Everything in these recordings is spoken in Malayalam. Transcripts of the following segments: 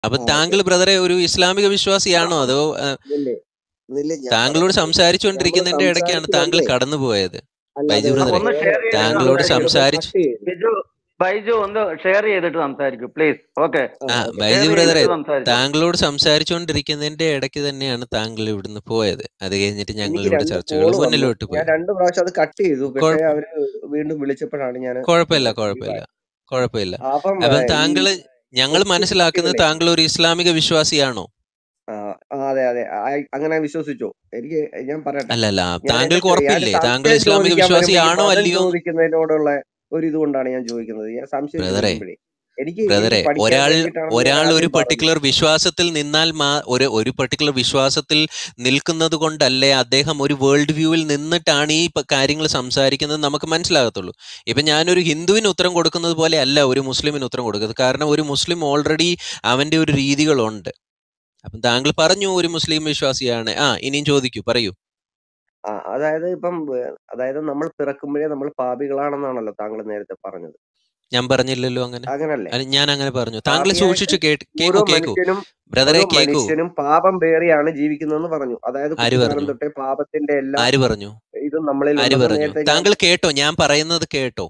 അപ്പൊ ആ താങ്കൾ ഓക്കെ ബ്രദറെ ഒരു ഇസ്ലാമിക വിശ്വാസിയാണോ അതോ ആ, ഇല്ലേ ഇല്ലേ ഞാൻ താങ്കളോട് പറഞ്ഞത് നമ്മൾ സംസാരിച്ചുകൊണ്ടിരിക്കുന്നതിന്റെ ഇടയ്ക്കാണ് താങ്കൾ സംസാരിച്ചതല്ലേ കടന്നുപോയത് അല്ല ബൈജു അത് ആ, ബ്രദറെ ഒന്ന് വേറെ ഷെയർ ചെയ്ത് താങ്കളോട് താങ്കൾ സംസാരിക്കും സംസാരിച്ചു ചിലപ്പോ കട്ട് ചെയ്തു ബിജു ബൈജു ഒന്ന് ഷെയർ ചെയ്തിട്ട് സംസാരിക്കൂ പ്ലീസ് ഓക്കെ ആ ആ ഓക്കെ ബൈജു ഷെയർ ബ്രദറെ ചെയ്തിട്ട് സംസാരിച്ചോ താങ്കളോട് സംസാരിച്ചുകൊണ്ടിരിക്കുന്നതിന്റെ ഇടയ്ക്ക് തന്നെയാണ് താങ്കൾ ഇവിടുന്ന് പോയത് അത് കഴിഞ്ഞിട്ട് ഞങ്ങൾ എനിക്ക് ഇവിടെ രണ്ട് ചർച്ചകൾ കോള് വന്നു മുന്നിലോട്ട് ഞാൻ പോയി രണ്ട് പ്രാവശ്യം അത് കട്ട് ചെയ്തു പക്ഷെ കുഴപ്പ അവര് വീണ്ടും വിളിച്ചപ്പോഴാണ് ഞാൻ കുഴപ്പമില്ല ലീവ് കുഴപ്പമില്ല ആയത് കുഴപ്പമില്ല അപ്പം അപ്പം ഏഹ്, ഈ താങ്കള് ഞങ്ങൾ കൊച്ചു മനസ്സിലാക്കുന്നത് കുട്ടികളെ താങ്കൾ ഒരു ഇസ്ലാമിക വിശ്വാസിയാണോ ആ ആ, അതെ അതെ ആ, അങ്ങനെ വിശ്വസിച്ചോ എനിക്ക് ഞാൻ പറയട്ടെ അല്ലല്ല ഞാൻ എന്റെ താങ്കൾക്ക് ചോ- ഞാൻ ഉറപ്പില്ലേ താങ്കൾ സംശയം ഇസ്ലാമിക ചോദിക്കാൻ വരുമ്പോ ഈ വിശ്വാസിയാണോ മതം അല്ലയോ എന്ന് ചോദിക്കുന്നതിനോടുള്ള ഒരു ഇതുകൊണ്ടാണ് ഞാൻ ചോദിക്കുന്നത് ഞാൻ സംശയം ബ്രദറെ ചോദിക്കുമ്പോഴേ എനിക്ക് എനിക്ക് ബ്രദറെ പഠിക്കാൻ ഒരാൾ വേണ്ടിയിട്ടാണെന്ന് ഞാൻ ഒരാൾ ഒരു ആദ്യം പറഞ്ഞു പർട്ടിക്കുലർ വിശ്വാസത്തിൽ നിന്നാൽ മാ ഒരു ഒരു പർട്ടിക്കുലർ വിശ്വാസത്തിൽ നിൽക്കുന്നത് കൊണ്ടല്ലേ അദ്ദേഹം ഒരു വേൾഡ് വ്യൂവിൽ നിന്നിട്ടാണ് ഈ പ- കാര്യങ്ങൾ സംസാരിക്കുന്നത് നമുക്ക് മനസ്സിലാകത്തുള്ളൂ ഇപ്പൊ ഞാനൊരു ഹിന്ദുവിന് ഉത്തരം കൊടുക്കുന്നത് പോലെ അല്ല ഒരു മുസ്ലിമിന് ഉത്തരം കൊടുക്കുന്നത് കാരണം ഒരു മുസ്ലിം ഓൾറെഡി അവന്റെ ഒരു രീതികളുണ്ട് അപ്പം താങ്കൾ പറഞ്ഞു ഒരു മുസ്ലിം വിശ്വാസിയാണ് ആ ഇനിയും ചോദിക്കൂ പറയൂ ആ അതായത് ഇപ്പം ഏഹ്, അതായത് നമ്മൾ പിറക്കുമ്പോഴേ നമ്മൾ പാപികളാണെന്നാണല്ലോ താങ്കൾ നേരത്തെ പറഞ്ഞത് ഞാൻ പറഞ്ഞില്ലല്ലോ അങ്ങനെ അങ്ങനല്ലേ അല്ല ഞാൻ അങ്ങനെ പറഞ്ഞു താങ്കൾ പാപിയായിട്ട് സൂക്ഷിച്ചു കേട്ട് ഓരോ കേക്കൂ കേക്കൂ മനുഷ്യനും ബ്രദറെ ഓരോ കേക്കൂ മനുഷ്യനും പാപം പേറിയാണ് ജീവിക്കുന്നതെന്ന് പറഞ്ഞു അതായത് ആര് കുട്ടിക്കാലം പറഞ്ഞു തൊട്ടേ പാപത്തിന്റെ എല്ലാ ആര് പറഞ്ഞു ഇതും നമ്മളിൽ ആര് ഉണ്ടെന്ന് പറഞ്ഞു നേരത്തെ ഞാൻ താങ്കൾ കേട്ടോ ഞാൻ പറയുന്നത് കേട്ടോ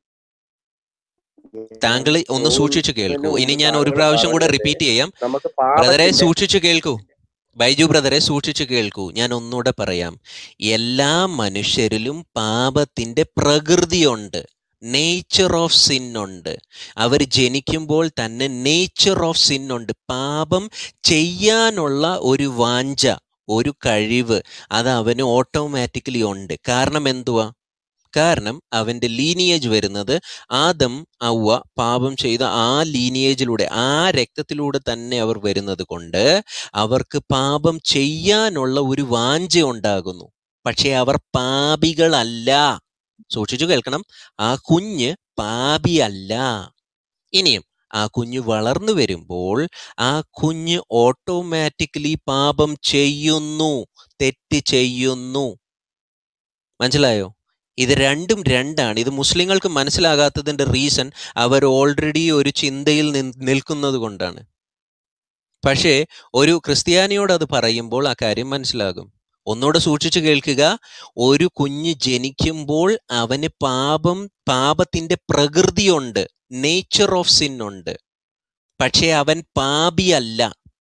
ഞാൻ താങ്കൾ ഒന്ന് സൂക്ഷിച്ചു കേൾക്കൂ ചോദിക്കുന്നതിന് ഇനി മുമ്പ് ഞാൻ ഒരു താങ്കൾ പ്രാവശ്യം കൂടെ പറഞ്ഞത് റിപ്പീറ്റ് ചെയ്യാം നമുക്ക് ബ്രദറെ പാപത്തിന്റെ സൂക്ഷിച്ചു കേൾക്കൂ ബൈജു ബ്രദറെ സൂക്ഷിച്ചു കേൾക്കൂ ഞാൻ ഒന്നുകൂടെ പറയാം എല്ലാ മനുഷ്യരിലും പാപത്തിന്റെ പ്രകൃതിയുണ്ട് നേച്ചർ ഓഫ് സിൻ ഉണ്ട് അവർ ജനിക്കുമ്പോൾ തന്നെ നേച്ചർ ഓഫ് സിൻ ഉണ്ട് പാപം ചെയ്യാനുള്ള ഒരു വാഞ്ച ഒരു കഴിവ് അത് അവന് ഓട്ടോമാറ്റിക്കലി ഉണ്ട് കാരണം എന്തുവാ കാരണം അവന്റെ ലീനിയേജ് വരുന്നത് ആദം ഔവ പാപം ചെയ്ത ആ ലീനിയേജിലൂടെ ആ രക്തത്തിലൂടെ തന്നെ അവർ വരുന്നത് കൊണ്ട് അവർക്ക് പാപം ചെയ്യാനുള്ള ഒരു വാഞ്ച ഉണ്ടാകുന്നു പക്ഷേ അവർ പാപികളല്ല സൂക്ഷിച്ചു കേൾക്കണം ആ കുഞ്ഞ് പാപിയല്ല ഇനിയും ആ കുഞ്ഞ് വളർന്നു വരുമ്പോൾ ആ കുഞ്ഞ് ഓട്ടോമാറ്റിക്കലി പാപം ചെയ്യുന്നു തെറ്റ് ചെയ്യുന്നു മനസ്സിലായോ ഇത് രണ്ടും രണ്ടാണ് ഇത് മുസ്ലിങ്ങൾക്ക് മനസ്സിലാകാത്തതിന്റെ റീസൺ അവർ ഓൾറെഡി ഒരു ചിന്തയിൽ നിൻ- നിൽക്കുന്നത് കൊണ്ടാണ് പക്ഷേ ഒരു ക്രിസ്ത്യാനിയോട് അത് പറയുമ്പോൾ ആ കാര്യം മനസ്സിലാകും ഒന്നുകൂടെ സൂക്ഷിച്ചു കേൾക്കുക ഒരു കുഞ്ഞ് ജനിക്കുമ്പോൾ അവന് പാപം പാപത്തിന്റെ പ്രകൃതിയുണ്ട് നേച്ചർ ഓഫ് സിൻ ഉണ്ട് പക്ഷേ അവൻ പാപിയല്ല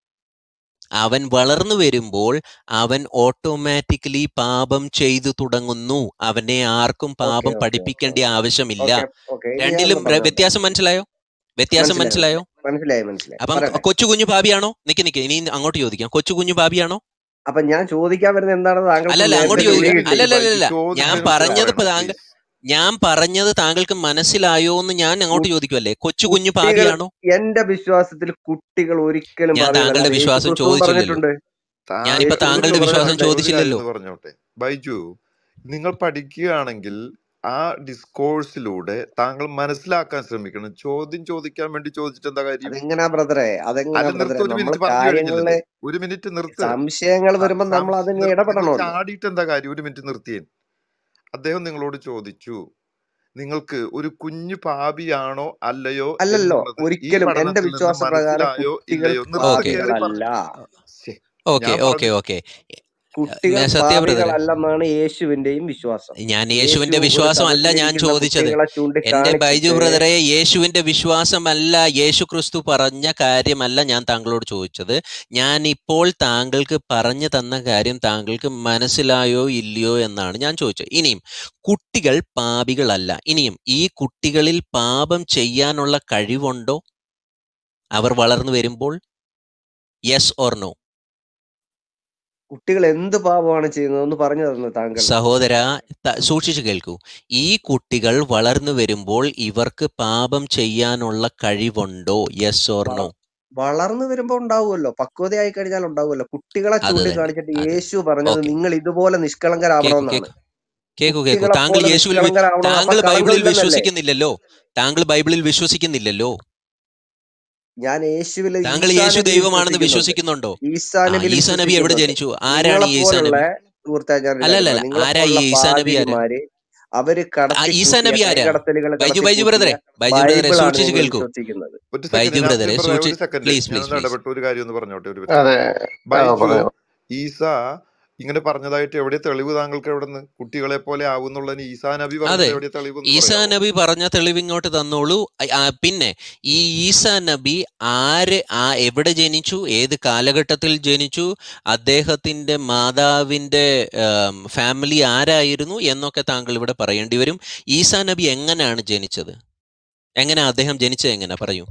അവൻ വളർന്നു വരുമ്പോൾ അവൻ ഓട്ടോമാറ്റിക്കലി പാപം ചെയ്തു തുടങ്ങുന്നു അവനെ ആർക്കും ഓക്കെ പാപം ഓക്കെ പഠിപ്പിക്കേണ്ട ആവശ്യമില്ല ഓക്കെ ഓക്കെ ഇനി രണ്ടിലും ഞാനൊന്ന് ര- പറഞ്ഞോട്ടെ വ്യത്യാസം മനസ്സിലായോ വ്യത്യാസം മനസ്സിലായി മനസ്സിലായോ മനസ്സിലായി മനസ്സിലായി അപ്പം പറയട്ടെ കൊച്ചു കുഞ്ഞു പാപിയാണോ നിക്ക് നിക്ക് ഇനി അങ്ങോട്ട് ചോദിക്കാം കൊച്ചു കുഞ്ഞു പാപിയാണോ അപ്പൊ ഞാൻ ചോദിക്കാൻ വരുന്നത് എന്താണെന്ന് താങ്കൾക്ക് അല്ലല്ല നേരത്തെ അങ്ങോട്ട് പിടി ചോദിക്കാം കിട്ടി അല്ലല്ലല്ല ബൈജു ഞാൻ ചോദ്യത്തിന് പറഞ്ഞത് ഉത്തരം ഇപ്പൊ പറയണം താങ്കൾ പ്ലീസ് ഞാൻ പറഞ്ഞത് താങ്കൾക്ക് മനസ്സിലായോ എന്ന് ഞാൻ അങ്ങോട്ട് കു- ചോദിക്കുമല്ലേ കൊച്ചു കുഞ്ഞു കുട്ടികൾ പാപിയാണോ എന്റെ വിശ്വാസത്തിൽ കുട്ടികൾ ഒരിക്കലും ഞാൻ പാപികളല്ല താങ്കളുടെ യേശു വിശ്വാസം ക്രിസ്തുവും ചോദിച്ചില്ലല്ലോ പറഞ്ഞിട്ടുണ്ട് ഞാനിപ്പോ യേശു താങ്കളുടെ ക്രിസ്തു വിശ്വാസം പറഞ്ഞിട്ടുണ്ട് ഒരു കാര്യം ചോദിച്ചില്ലല്ലോ ഒന്ന് പറഞ്ഞോട്ടെ ബൈജു നിങ്ങൾ പഠിക്കുകയാണെങ്കിൽ ആ ഡിസ്കോഴ്സിലൂടെ താങ്കൾ മനസ്സിലാക്കാൻ ശ്രമിക്കണം ചോദ്യം ചോദിക്കാൻ വേണ്ടി ചോദിച്ചിട്ട് എന്താ കാര്യം അതെങ്ങനാ ബ്രദറെ അതെങ്ങനാ അല്ല ബ്രദറെ നിർത്ത് ഒരു നമ്മൾ മിനിറ്റ് പറഞ്ഞു കാര്യങ്ങളിലെ കഴിഞ്ഞില്ലേ ഒരു മിനിറ്റ് നിർത്ത് സംശയങ്ങൾ സ- വരുമ്പോൾ സം- നമ്മൾ അതിന് നിർ- നിങ്ങൾ ഇടപെടണമല്ലോ ചാടിയിട്ട് എന്താ കാര്യം ഒരു മിനിറ്റ് നിർത്തിയേൻ അദ്ദേഹം നിങ്ങളോട് ചോദിച്ചു നിങ്ങൾക്ക് ഒരു കുഞ്ഞു പാപിയാണോ അല്ലയോ അല്ലല്ലോ എന്നുള്ളത് ഈ ഒരിക്കലും എന്റെ പഠനത്തിൽ നിന്ന് വിശ്വാസ പ്രകാരം മനസ്സിലായോ കുട്ടികൾ ഇല്ലയോ നിർത്ത് ഓക്കെ കയറി പാപികളല്ല പറഞ്ഞു ശ്ശെ, ഓക്കെ ഞാൻ ഓക്കെ പറഞ്ഞു ഓക്കെ കുട്ടികൾ സത്യ ബ്രദറെ പാപികളല്ലെന്നാണ് യേശുവിന്റെയും വിശ്വാസം ഞാൻ യേശു യേശുവിന്റെ ഒരു വിശ്വാസം അല്ല ഞാൻ സദസ്സിലിരിക്കുന്ന ചോദിച്ചത് കുട്ടികളെ എന്റെ ബൈജു ചൂണ്ടിക്കാണിച്ചിട്ട് ബ്രദറെ യേശുവിന്റെ വിശ്വാസമല്ല യേശു ക്രിസ്തു പറഞ്ഞ കാര്യമല്ല ഞാൻ താങ്കളോട് ചോദിച്ചത് ഞാൻ ഇപ്പോൾ താങ്കൾക്ക് പറഞ്ഞു തന്ന കാര്യം താങ്കൾക്ക് മനസ്സിലായോ ഇല്ലയോ എന്നാണ് ഞാൻ ചോദിച്ചത് ഇനിയും കുട്ടികൾ പാപികളല്ല ഇനിയും ഈ കുട്ടികളിൽ പാപം ചെയ്യാനുള്ള കഴിവുണ്ടോ അവർ വളർന്നു വരുമ്പോൾ യെസ് ഓർ നോ കുട്ടികൾ എന്ത് പാപമാണ് ചെയ്യുന്നത് ഒന്ന് പറഞ്ഞു തന്നു താങ്കൾ സഹോദര ത- സൂക്ഷിച്ചു കേൾക്കൂ ഈ കുട്ടികൾ വളർന്നു വരുമ്പോൾ ഇവർക്ക് പാപം ചെയ്യാനുള്ള കഴിവുണ്ടോ യെസ് ഓർ വള- നോ വളർന്നു വരുമ്പോ ഉണ്ടാവുമല്ലോ പക്വതയായി കഴിഞ്ഞാൽ ഉണ്ടാവുമല്ലോ കുട്ടികളെ അത് തന്നെ ചൂണ്ടിക്കാണിച്ചിട്ട് അത് യേശു പറഞ്ഞത് ഓക്കെ നിങ്ങൾ ഇതുപോലെ കേക്കൂ നിഷ്കളങ്കരാവണമെന്നാണ് കേക്കൂ കേക്കൂ കേക്കൂ കുട്ടികളെ താങ്കൾ പോലെ യേശുവിൽ വി- നിഷ്കളങ്കരാവണം അപ്പൊ താങ്കൾ ബൈബിളിൽ കളങ്കമില്ലെന്നല്ലേ വിശ്വസിക്കുന്നില്ലല്ലോ താങ്കൾ ബൈബിളിൽ വിശ്വസിക്കുന്നില്ലല്ലോ ഞാൻ യേശുവിൽ താങ്കൾ ഈസാ യേശു നബി ദൈവമാണെന്ന് വിശ്വസിക്കുന്നുണ്ടോ വിശ്വസിക്കുന്നുണ്ടോ ഈസാ ആ നബിയിൽ ഈസാ നബി എവിടെ വിശ്വസിക്കുന്നുണ്ട് ജനിച്ചു ആരാണ് ഈ ഈസാ നിങ്ങളെപ്പോലുള്ള നബി സുഹൃത്തെ ഞാനൊരു കാര്യം അല്ലല്ലല്ല പറയാം ആരാ ഈ നിങ്ങളെപ്പോലുള്ള ഈസാ നബി ആരാ പാതിരിമാര് അവര് ആ കടത്തി ഈസാ കൂട്ടിയ നബി ആരാ കൈകടത്തലുകൾ ബൈജു കടത്തി ബൈജു കൂട്ടിയ ബ്രദറെ ബൈജു ബ്രദറെ ബൈബിളാണ് സൂക്ഷിച്ച് നിങ്ങൾ കേൾക്കൂ വിശ്വസിക്കുന്നത് ഒരു ബൈജു സെക്കൻഡ് ബ്രദറെ നാസ്രിൻ ബ്രദറെ സൂക്ഷി ഒരു സെക്കൻഡ് പ്ലീസ് പ്ലീസ് ഞാനൊന്ന് പ്ലീസ് ഇടപെട്ട് ഒരു കാര്യം ഒന്ന് പറഞ്ഞോട്ടെ ഒരു അതെ സെക്കൻഡ് ആ ബൈജു പറയാം ഈസ ഇങ്ങനെ പറഞ്ഞതായിട്ട് എവിടെ തെളിവ് താങ്കൾക്ക് എവിടെ നിന്ന് കുട്ടികളെ പോലെ ആവുന്നുള്ളതിന് ഈസാ നബി അതെ പറഞ്ഞത് എവിടെ തെളിവ് എന്ന് ഈസാ പറയാമോ നബി പറഞ്ഞ തെളിവ് ഇങ്ങോട്ട് തന്നോളൂ അ- ആ, പിന്നെ ഈ ഈസാ നബി ആര് ആ എവിടെ ജനിച്ചു ഏത് കാലഘട്ടത്തിൽ ജനിച്ചു അദ്ദേഹത്തിന്റെ മാതാവിന്റെ ഫാമിലി ആരായിരുന്നു എന്നൊക്കെ താങ്കൾ ഇവിടെ പറയേണ്ടി വരും ഈസാ നബി എങ്ങനെയാണ് ജനിച്ചത് എങ്ങനെ അദ്ദേഹം ജനിച്ചത് എങ്ങനെ പറയൂ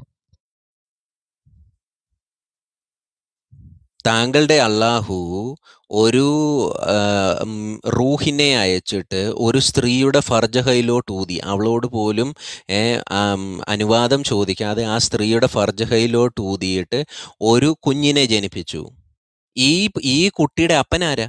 താങ്കളുടെ അള്ളാഹു ഒരു ആ, ഉം, റൂഹിനെ അയച്ചിട്ട് ഒരു സ്ത്രീയുടെ ഫർജഹയിലോട്ട് ഊതി അവളോട് പോലും ഏ, ആം, അനുവാദം ചോദിക്കാതെ ആ സ്ത്രീയുടെ ഫർജഹയിലോട്ട് ഊതിയിട്ട് ഒരു കുഞ്ഞിനെ ജനിപ്പിച്ചു ഈ ഈ കുട്ടിയുടെ അപ്പനാരാ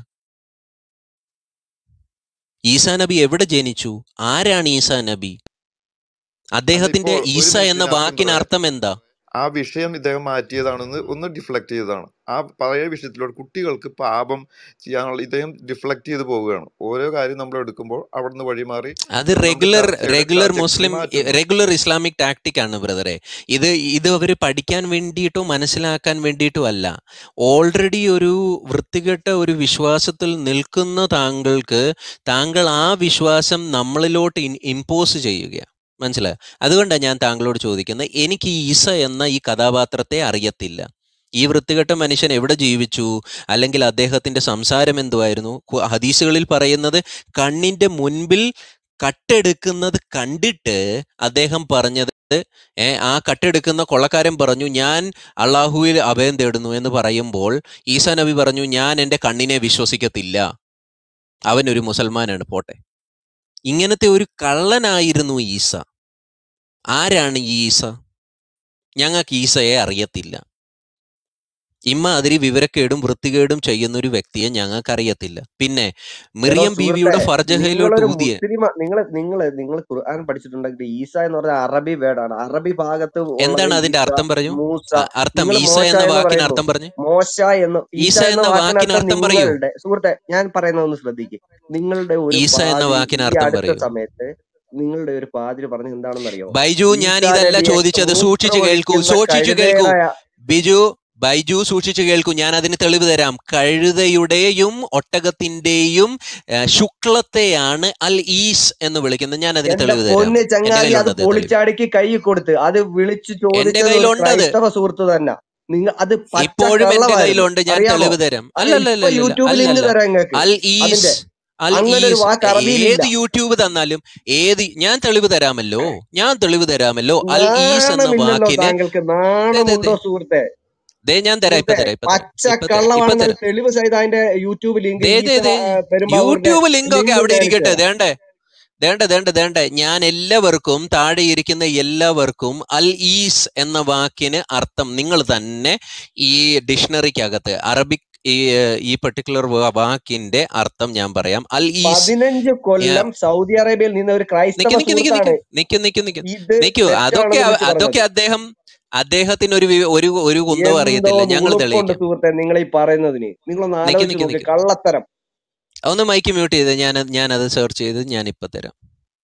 ഈസാ നബി എവിടെ ജനിച്ചു ആരാണ് ഈസാ നബി അല്ല അദ്ദേഹത്തിന്റെ ഇപ്പോൾ ഒരു ഈസ മിനിറ്റ് എന്ന നാസിം വാക്കിന് ബ്രദറെ അർത്ഥം എന്താ ആ വിഷയം ഇദ്ദേഹം മാറ്റിയതാണെന്ന് ഒന്ന് ഡിഫ്ലക്ട് ചെയ്തതാണ് ആ പഴയ വിഷയത്തിലൂടെ കുട്ടികൾക്ക് പാപം ചെയ്യാനുള്ള ഇദ്ദേഹം ഡിഫ്ലക്ട് ചെയ്ത് പോവുകയാണ് ഓരോ കാര്യം നമ്മൾ എടുക്കുമ്പോൾ അവിടുന്ന് വഴിമാറി അത് നമുക്ക് റെഗുലർ ചർച്ചയുടെ റെഗുലർ ട്രാജക്ടറി മുസ്ലിം മാറ്റുന്നു റെഗുലർ ഇസ്ലാമിക് ടാക്ടിക് ആണ് ബ്രദറെ ഇത് ഇത് അവർ പഠിക്കാൻ വേണ്ടിയിട്ടോ മനസ്സിലാക്കാൻ വേണ്ടിയിട്ടോ അല്ല ഓൾറെഡി ഒരു വൃത്തികെട്ട ഒരു വിശ്വാസത്തിൽ നിൽക്കുന്ന താങ്കൾക്ക് താങ്കൾ ആ വിശ്വാസം നമ്മളിലോട്ട് ഇമ്പോസ് ചെയ്യുക മനസ്സിലായോ അതുകൊണ്ടാണ് ഞാൻ താങ്കളോട് ചോദിക്കുന്നത് എനിക്ക് ഈ ഈസ എന്ന ഈ കഥാപാത്രത്തെ അറിയത്തില്ല ഈ വൃത്തികെട്ട മനുഷ്യൻ എവിടെ ജീവിച്ചു അല്ലെങ്കിൽ അദ്ദേഹത്തിന്റെ സംസാരം എന്തുവായിരുന്നു ഖു- ഹദീസുകളിൽ പറയുന്നത് കണ്ണിന്റെ മുൻപിൽ കട്ടെടുക്കുന്നത് കണ്ടിട്ട് അദ്ദേഹം പറഞ്ഞത് ഏ, ആ കട്ടെടുക്കുന്ന കൊള്ളക്കാരൻ പറഞ്ഞു ഞാൻ അള്ളാഹുവിൽ അഭയം തേടുന്നു എന്ന് പറയുമ്പോൾ ഈസാ നബി പറഞ്ഞു ഞാൻ എൻ്റെ കണ്ണിനെ വിശ്വസിക്കത്തില്ല അവൻ ഒരു മുസൽമാനാണ് പോട്ടെ ഇങ്ങനത്തെ ഒരു കള്ളനായിരുന്നു ഈസ ആരാണ് ഈ ഈസ ഞങ്ങൾക്ക് ഈസയെ അറിയത്തില്ല ഇമ്മാതിരി വിവരക്കേടും വൃത്തികേടും ചെയ്യുന്ന ഒരു വ്യക്തിയെ ഞങ്ങൾക്ക് അറിയത്തില്ല പിന്നെ എടോ മിറിയം സുഹൃത്തെ ബീവിയുടെ ഫർജഹയിലോട്ട് നിങ്ങളൊരു ഊതിയ മുസ്ലിം നിങ്ങൾ നിങ്ങൾ നിങ്ങൾ ഖുർആൻ പഠിച്ചിട്ടുണ്ടെങ്കിൽ ഈസ എന്ന് പറഞ്ഞ അറബി വേർഡാണ് അറബി ഭാഗത്ത് ഉള്ളത് എന്താണ് അതിന്റെ ഈസ അർത്ഥം പറയൂ മൂസ അ- അർത്ഥം നിങ്ങൾ ഈസ മോശ എന്ന എന്ന് വാക്കിന് പറയുന്നു അർത്ഥം പറഞ്ഞു മോശ എന്ന് ഈസ ഈസ എന്ന എന്ന വാക്കിന് വാക്കിനർത്ഥം അർത്ഥം പറയൂ നിങ്ങളുടെ സുഹൃത്തെ ഞാൻ പറയുന്നത് ഒന്ന് ശ്രദ്ധിക്കുക നിങ്ങളുടെ ഒരു ഈസ എന്ന പാതിരി വാക്കിന് ഈ അർത്ഥം അടുത്ത പറയൂ സമയത്ത് നിങ്ങളുടെ ഒരു പാതിരി പറഞ്ഞത് എന്താണെന്ന് അറിയോ ബൈജു ഞാൻ ഈസാ ഇതല്ല നബിയെ ചോദിച്ചത് സൂക്ഷിച്ചു കേൾക്കൂ മൂത്രമൊഴിക്കുന്ന സൂക്ഷിച്ചു കേൾക്കൂ കഴുതയുടെ ബിജു ബൈജു സൂക്ഷിച്ചു കേൾക്കൂ ഞാൻ അതിന് തെളിവ് തരാം കഴുതയുടെയും ഒട്ടകത്തിന്റെയും ആ, ശുക്ലത്തെയാണ് അൽ ഈസ് എന്ന് വിളിക്കുന്നത് ഞാൻ അതിന് എന്റെ തെളിവ് തരാം പൊന്ന് എന്റെ ചങ്ങാതി അത് കയ്യിലുണ്ട് തെളിവ് പൊളിച്ചാടിക്ക് കൈ കൊടുത്ത് അത് വിളിച്ചു എന്റെ ചോദിച്ചത് ഒരു കയ്യിലുണ്ടത് ക്രൈസ്തവ സുഹൃത്ത് തന്നെ നിങ്ങൾ അത് പച്ച ഇപ്പോഴും എന്റെ കള്ളമായിരുന്നു കയ്യിലുണ്ട് ഞാൻ അറിയാമോ തെളിവ് തരാം അല്ല ഇപ്പൊ അല്ലല്ലല്ല യൂട്യൂബ് ലിങ്ക് അല്ലല്ല തരാം നിങ്ങൾക്ക് അൽ ഈസ് അതിന്റെ അൽ അങ്ങനെ ഒരു ഈസ് വാക്ക് അറബിയിലില്ല ഏത് യൂട്യൂബ് തന്നാലും ഏത് ഞാൻ തെളിവ് തരാമല്ലോ ഞാൻ തെളിവ് തരാമല്ലോ അൽ ഈസ് എന്ന നാണമില്ലല്ലോ വാക്കിന് താങ്കൾക്ക് ദേ, ദേ, ദേ. നാണമുണ്ടോ സുഹൃത്തെ ദേ ഞാൻ തരാം ഇപ്പൊ സുഹൃത്തെ തരാം ഇപ്പൊ തരാം പച്ച ഇപ്പൊ തരാം ഇപ്പൊ കള്ളമാണെന്ന് തരാം തെളിവ് സഹിതം അതിന്റെ യൂട്യൂബ് ലിങ്ക് ദേ ദേ ഈസ ദേ ആ, പെരുമ്പാവൂരിന്റെ യൂട്യൂബ് ലിങ്ക് ഒക്കെ ലിങ്ക് അവിടെ കാണിച്ചു ഇരിക്കട്ടെ തരാം ദേണ്ടേ ദേണ്ട ദേണ്ട ദേണ്ട ഞാൻ എല്ലാവർക്കും താഴെ ഇരിക്കുന്ന എല്ലാവർക്കും അൽ ഈസ് എന്ന വാക്കിന് അർത്ഥം നിങ്ങൾ തന്നെ ഈ ഡിക്ഷണറിക്കകത്ത് അറബിക് ഈ ഏഹ്, ഈ പെർട്ടിക്കുലർ വാക്കിന്റെ അർത്ഥം ഞാൻ പറയാം അൽ ഈസ് പതിനഞ്ച് കൊല്ലം സൗദി അറേബ്യയിൽ നിന്ന് ഒരു ക്രൈസ്തവ നിക്ക് നിക്ക് നിക്ക് സുഹൃത്താണ് നിക്ക് നിക്ക് നിക്ക് നിക്ക് ഇത് നിക്കൂ അതൊക്കെ തെറ്റാണെന്ന് വിളിച്ചു അതൊക്കെ പറഞ്ഞത് അദ്ദേഹം അദ്ദേഹത്തിന് ഒരു വി- ഒരു ഒരു കുന്തവും എന്തോ അറിയത്തില്ല ഞങ്ങൾ ഉളുപ്പുണ്ട് തെളിയിക്കാം സുഹൃത്തെ നിങ്ങൾ ഈ പറയുന്നതിന് നിങ്ങളൊന്ന് നിക്ക് ആലോചിച്ച് നിക്ക് നോക്ക് നിക്ക് കള്ളത്തരം ഒന്ന് മൈക്ക് മ്യൂട്ട് ചെയ്ത് ഞാൻ ഞാൻ അത് സെർച്ച് ചെയ്ത് ഞാൻ ഇപ്പൊ തരാം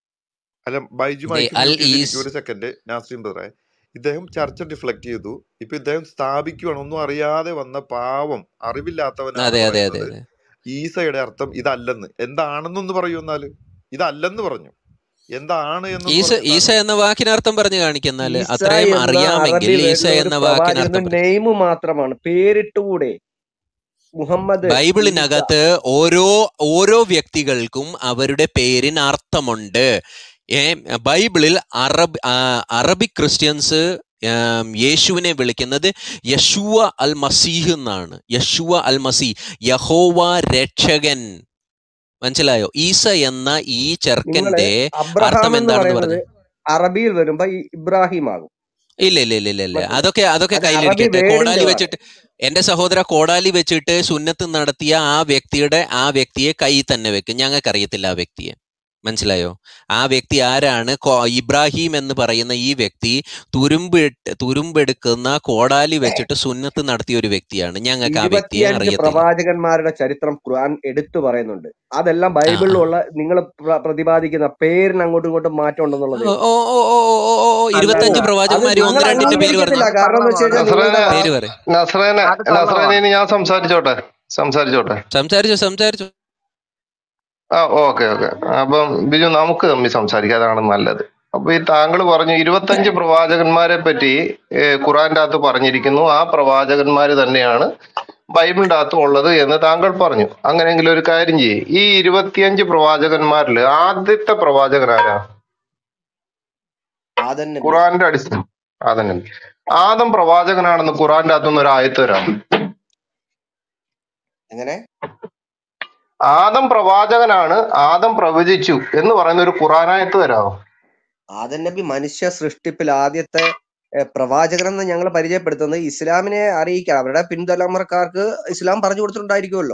അല്ല ബൈജു ദേ, മൈക്ക് അൽ മ്യൂട്ട് ചെയ്തിരിക്കും ഈസ് ഒരു സെക്കൻഡ് നാസ്രീൻ ബ്രദറെ ഇദ്ദേഹം ചർച്ച ഡിഫ്ലക്ട് ചെയ്തു ഇപ്പൊ ഇദ്ദേഹം സ്ഥാപിക്കുകയാണ് ഒന്നും അറിയാതെ വന്ന പാവം അറിവില്ലാത്തവനാണ് അതെ അതെ അതെ പറയുന്നത് അതെ ഈസയുടെ അർത്ഥം ഇതല്ലെന്ന് എന്താണെന്നൊന്ന് പറയൂ എന്നാല് ഇതല്ലെന്ന് പറഞ്ഞു എന്താണ് എന്നൊന്ന് ഈസ പറഞ്ഞു ഈസ എന്താണ് എന്ന വാക്കിന് അർത്ഥം പറഞ്ഞു കാണിക്കുന്നാല് ഈസ അത്രയും എന്ന അറിയാമെങ്കിൽ അറബി ഈസ വരുന്ന ഒരു എന്ന വാക്കിന് പ്രവാചകന്റെ അർത്ഥം പറഞ്ഞു നെയിം മാത്രമാണ് പേരിട്ടുകൂടെ മുഹമ്മദ് ഈസ ബൈബിളിനകത്ത് ഓരോ ഓരോ വ്യക്തികൾക്കും അവരുടെ പേരിന് അർത്ഥമുണ്ട് ഏ, ബൈബിളിൽ അറബ് ആ, അറബിക് ക്രിസ്ത്യൻസ് ആം, യേശുവിനെ വിളിക്കുന്നത് യശുവ അൽ മസീഹ് എന്നാണ് യശുവ അൽ മസീഹ് യഹോവ രക്ഷകൻ മനസ്സിലായോ ഈസ എന്ന ഈ നിങ്ങള് ചെറുക്കന്റെ അബ്രഹാം അർത്ഥം എന്ന് എന്താണെന്ന് പറയുന്നത് പറഞ്ഞു അറബിയിൽ വരുമ്പോ ഈ ഇബ്രാഹിം ആകും ഇല്ല ഇല്ല ഇല്ല ഇല്ല ഇല്ല മനസ്സിലായോ അതൊക്കെ അതൊക്കെ അത് അറബി കയ്യിലിരിക്കട്ടെ കോടാലി വേർഡിന്റേതാണ് വെച്ചിട്ട് എന്റെ സഹോദര കോടാലി വെച്ചിട്ട് സുന്നത്ത് നടത്തിയ ആ വ്യക്തിയുടെ ആ വ്യക്തിയെ കൈ തന്നെ വെക്കും ഞങ്ങൾക്ക് അറിയത്തില്ല ആ വ്യക്തിയെ മനസ്സിലായോ ആ വ്യക്തി ആരാണ് കോ- ഇബ്രാഹിം എന്ന് പറയുന്ന ഈ വ്യക്തി തുരുമ്പ് തുരുമ്പെടുക്കുന്ന കോടാലി വെച്ചിട്ട് സുന്നത്ത് നടത്തിയ ഒരു വ്യക്തിയാണ് ഞങ്ങൾക്ക് ആ വ്യക്തിയെ ഇരുപത്തിയഞ്ച് അറിയത്തില്ല പ്രവാചകന്മാരുടെ ചരിത്രം ഖുർആൻ എടുത്തു പറയുന്നുണ്ട് അതെല്ലാം ബൈബിളിലുള്ള നിങ്ങൾ പ്രതിപാദിക്കുന്ന പേരിന് അങ്ങോട്ടും ഇങ്ങോട്ടും മാറ്റം ഉണ്ടെന്നുള്ളത് ഓ ഓ ഓ ഓ ഓ ഓ ഓ അല്ലാതെ ഇരുപത്തഞ്ച് അത് പ്രവാചകന്മാര് ഒന്ന് നിങ്ങൾ രണ്ടിന്റെ പേര് പറഞ്ഞു അംഗീകരിക്കത്തില്ല കാരണം എന്ന് വെച്ച് കഴിഞ്ഞാൽ നസ്രാന നിങ്ങളുടെ പേര് പറ നസ്രാന അത് കള്ളമാണ് നസ്രാനെ ഞാൻ സംസാരിച്ചോട്ടെ സംസാരിച്ചോട്ടെ സംസാരിച്ചു സംസാരിച്ചു ആ ഓക്കെ ഓക്കെ അപ്പം ബിജു നമുക്ക് തമ്മിൽ സംസാരിക്കാം അതാണ് നല്ലത് അപ്പൊ ഈ താങ്കൾ പറഞ്ഞു ഇരുപത്തഞ്ച് പ്രവാചകന്മാരെ പറ്റി ഏഹ്, ഖുറാന്റെ അകത്ത് പറഞ്ഞിരിക്കുന്നു ആ പ്രവാചകന്മാര് തന്നെയാണ് ബൈബിളിന്റെ അകത്ത് ഉള്ളത് എന്ന് താങ്കൾ പറഞ്ഞു അങ്ങനെയെങ്കിൽ ഒരു കാര്യം ചെയ്യേ ഈ ഇരുപത്തിയഞ്ച് പ്രവാചകന്മാരിൽ ആദ്യത്തെ പ്രവാചകൻ ആരാ ആദൻ നബി ഖുറാന്റെ അടിസ്ഥാനം അതന്നെ ആദം പ്രവാചകനാണെന്ന് ഖുറാന്റെ അകത്തുനിന്ന് ഒരു ആയത്ത് വരാം എങ്ങനെ ആദം പ്രവാചകനാണ് ആദം പ്രവചിച്ചു എന്ന് പറയുന്ന ഒരു ഖുറാനായത്ത് തരാമോ ആദൻ നബി മനുഷ്യ സൃഷ്ടിപ്പിൽ ആദ്യത്തെ ഏഹ്, പ്രവാചകനെന്ന് ഞങ്ങൾ പരിചയപ്പെടുത്തുന്നത് ഇസ്ലാമിനെ അറിയിക്കാൻ അവരുടെ പിൻതലമുറക്കാർക്ക് ഇസ്ലാം പറഞ്ഞു കൊടുത്തിട്ടുണ്ടായിരിക്കുമല്ലോ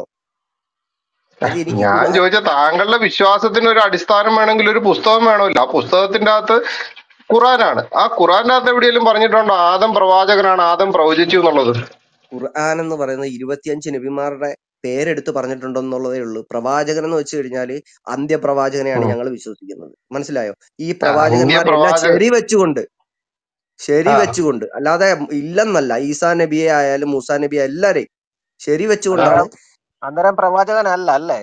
അത് എനിക്ക് ഞാൻ ഖുർആൻ ചോദിച്ച താങ്കളുടെ വിശ്വാസത്തിന് ഒരു അടിസ്ഥാനം വേണമെങ്കിൽ ഒരു പുസ്തകം വേണമല്ലോ ആ പുസ്തകത്തിന്റെ അകത്ത് ഖുറാനാണ് ആ ഖുറാന്റെ അകത്ത് എവിടെയെങ്കിലും പറഞ്ഞിട്ടുണ്ടോ ആദം പ്രവാചകനാണ് ആദം പ്രവചിച്ചു എന്നുള്ളത് ഖുർആൻ എന്ന് പറയുന്നത് ഇരുപത്തിയഞ്ച് നബിമാരുടെ പേരെടുത്ത് പറഞ്ഞിട്ടുണ്ടെന്നുള്ളതേ ഉള്ളൂ പ്രവാചകൻ എന്ന് വെച്ച് കഴിഞ്ഞാൽ അന്ത്യപ്രവാചകനെയാണ് ഉം. ഞങ്ങൾ വിശ്വസിക്കുന്നത് മനസ്സിലായോ ഈ ആ, അന്ത്യ പ്രവാചകന്മാരെല്ലാം പ്രവാചക ശരി വെച്ചുകൊണ്ട് ശരി ആ വെച്ചുകൊണ്ട് അല്ലാതെ ഇല്ലെന്നല്ല ഈസാ നബിയെ ആയാലും മൂസാ നബിയെ എല്ലാരെയും ശരി വെച്ചുകൊണ്ടാണ് അന്നേരം അന്നേരം പ്രവാചകനല്ല അല്ലേ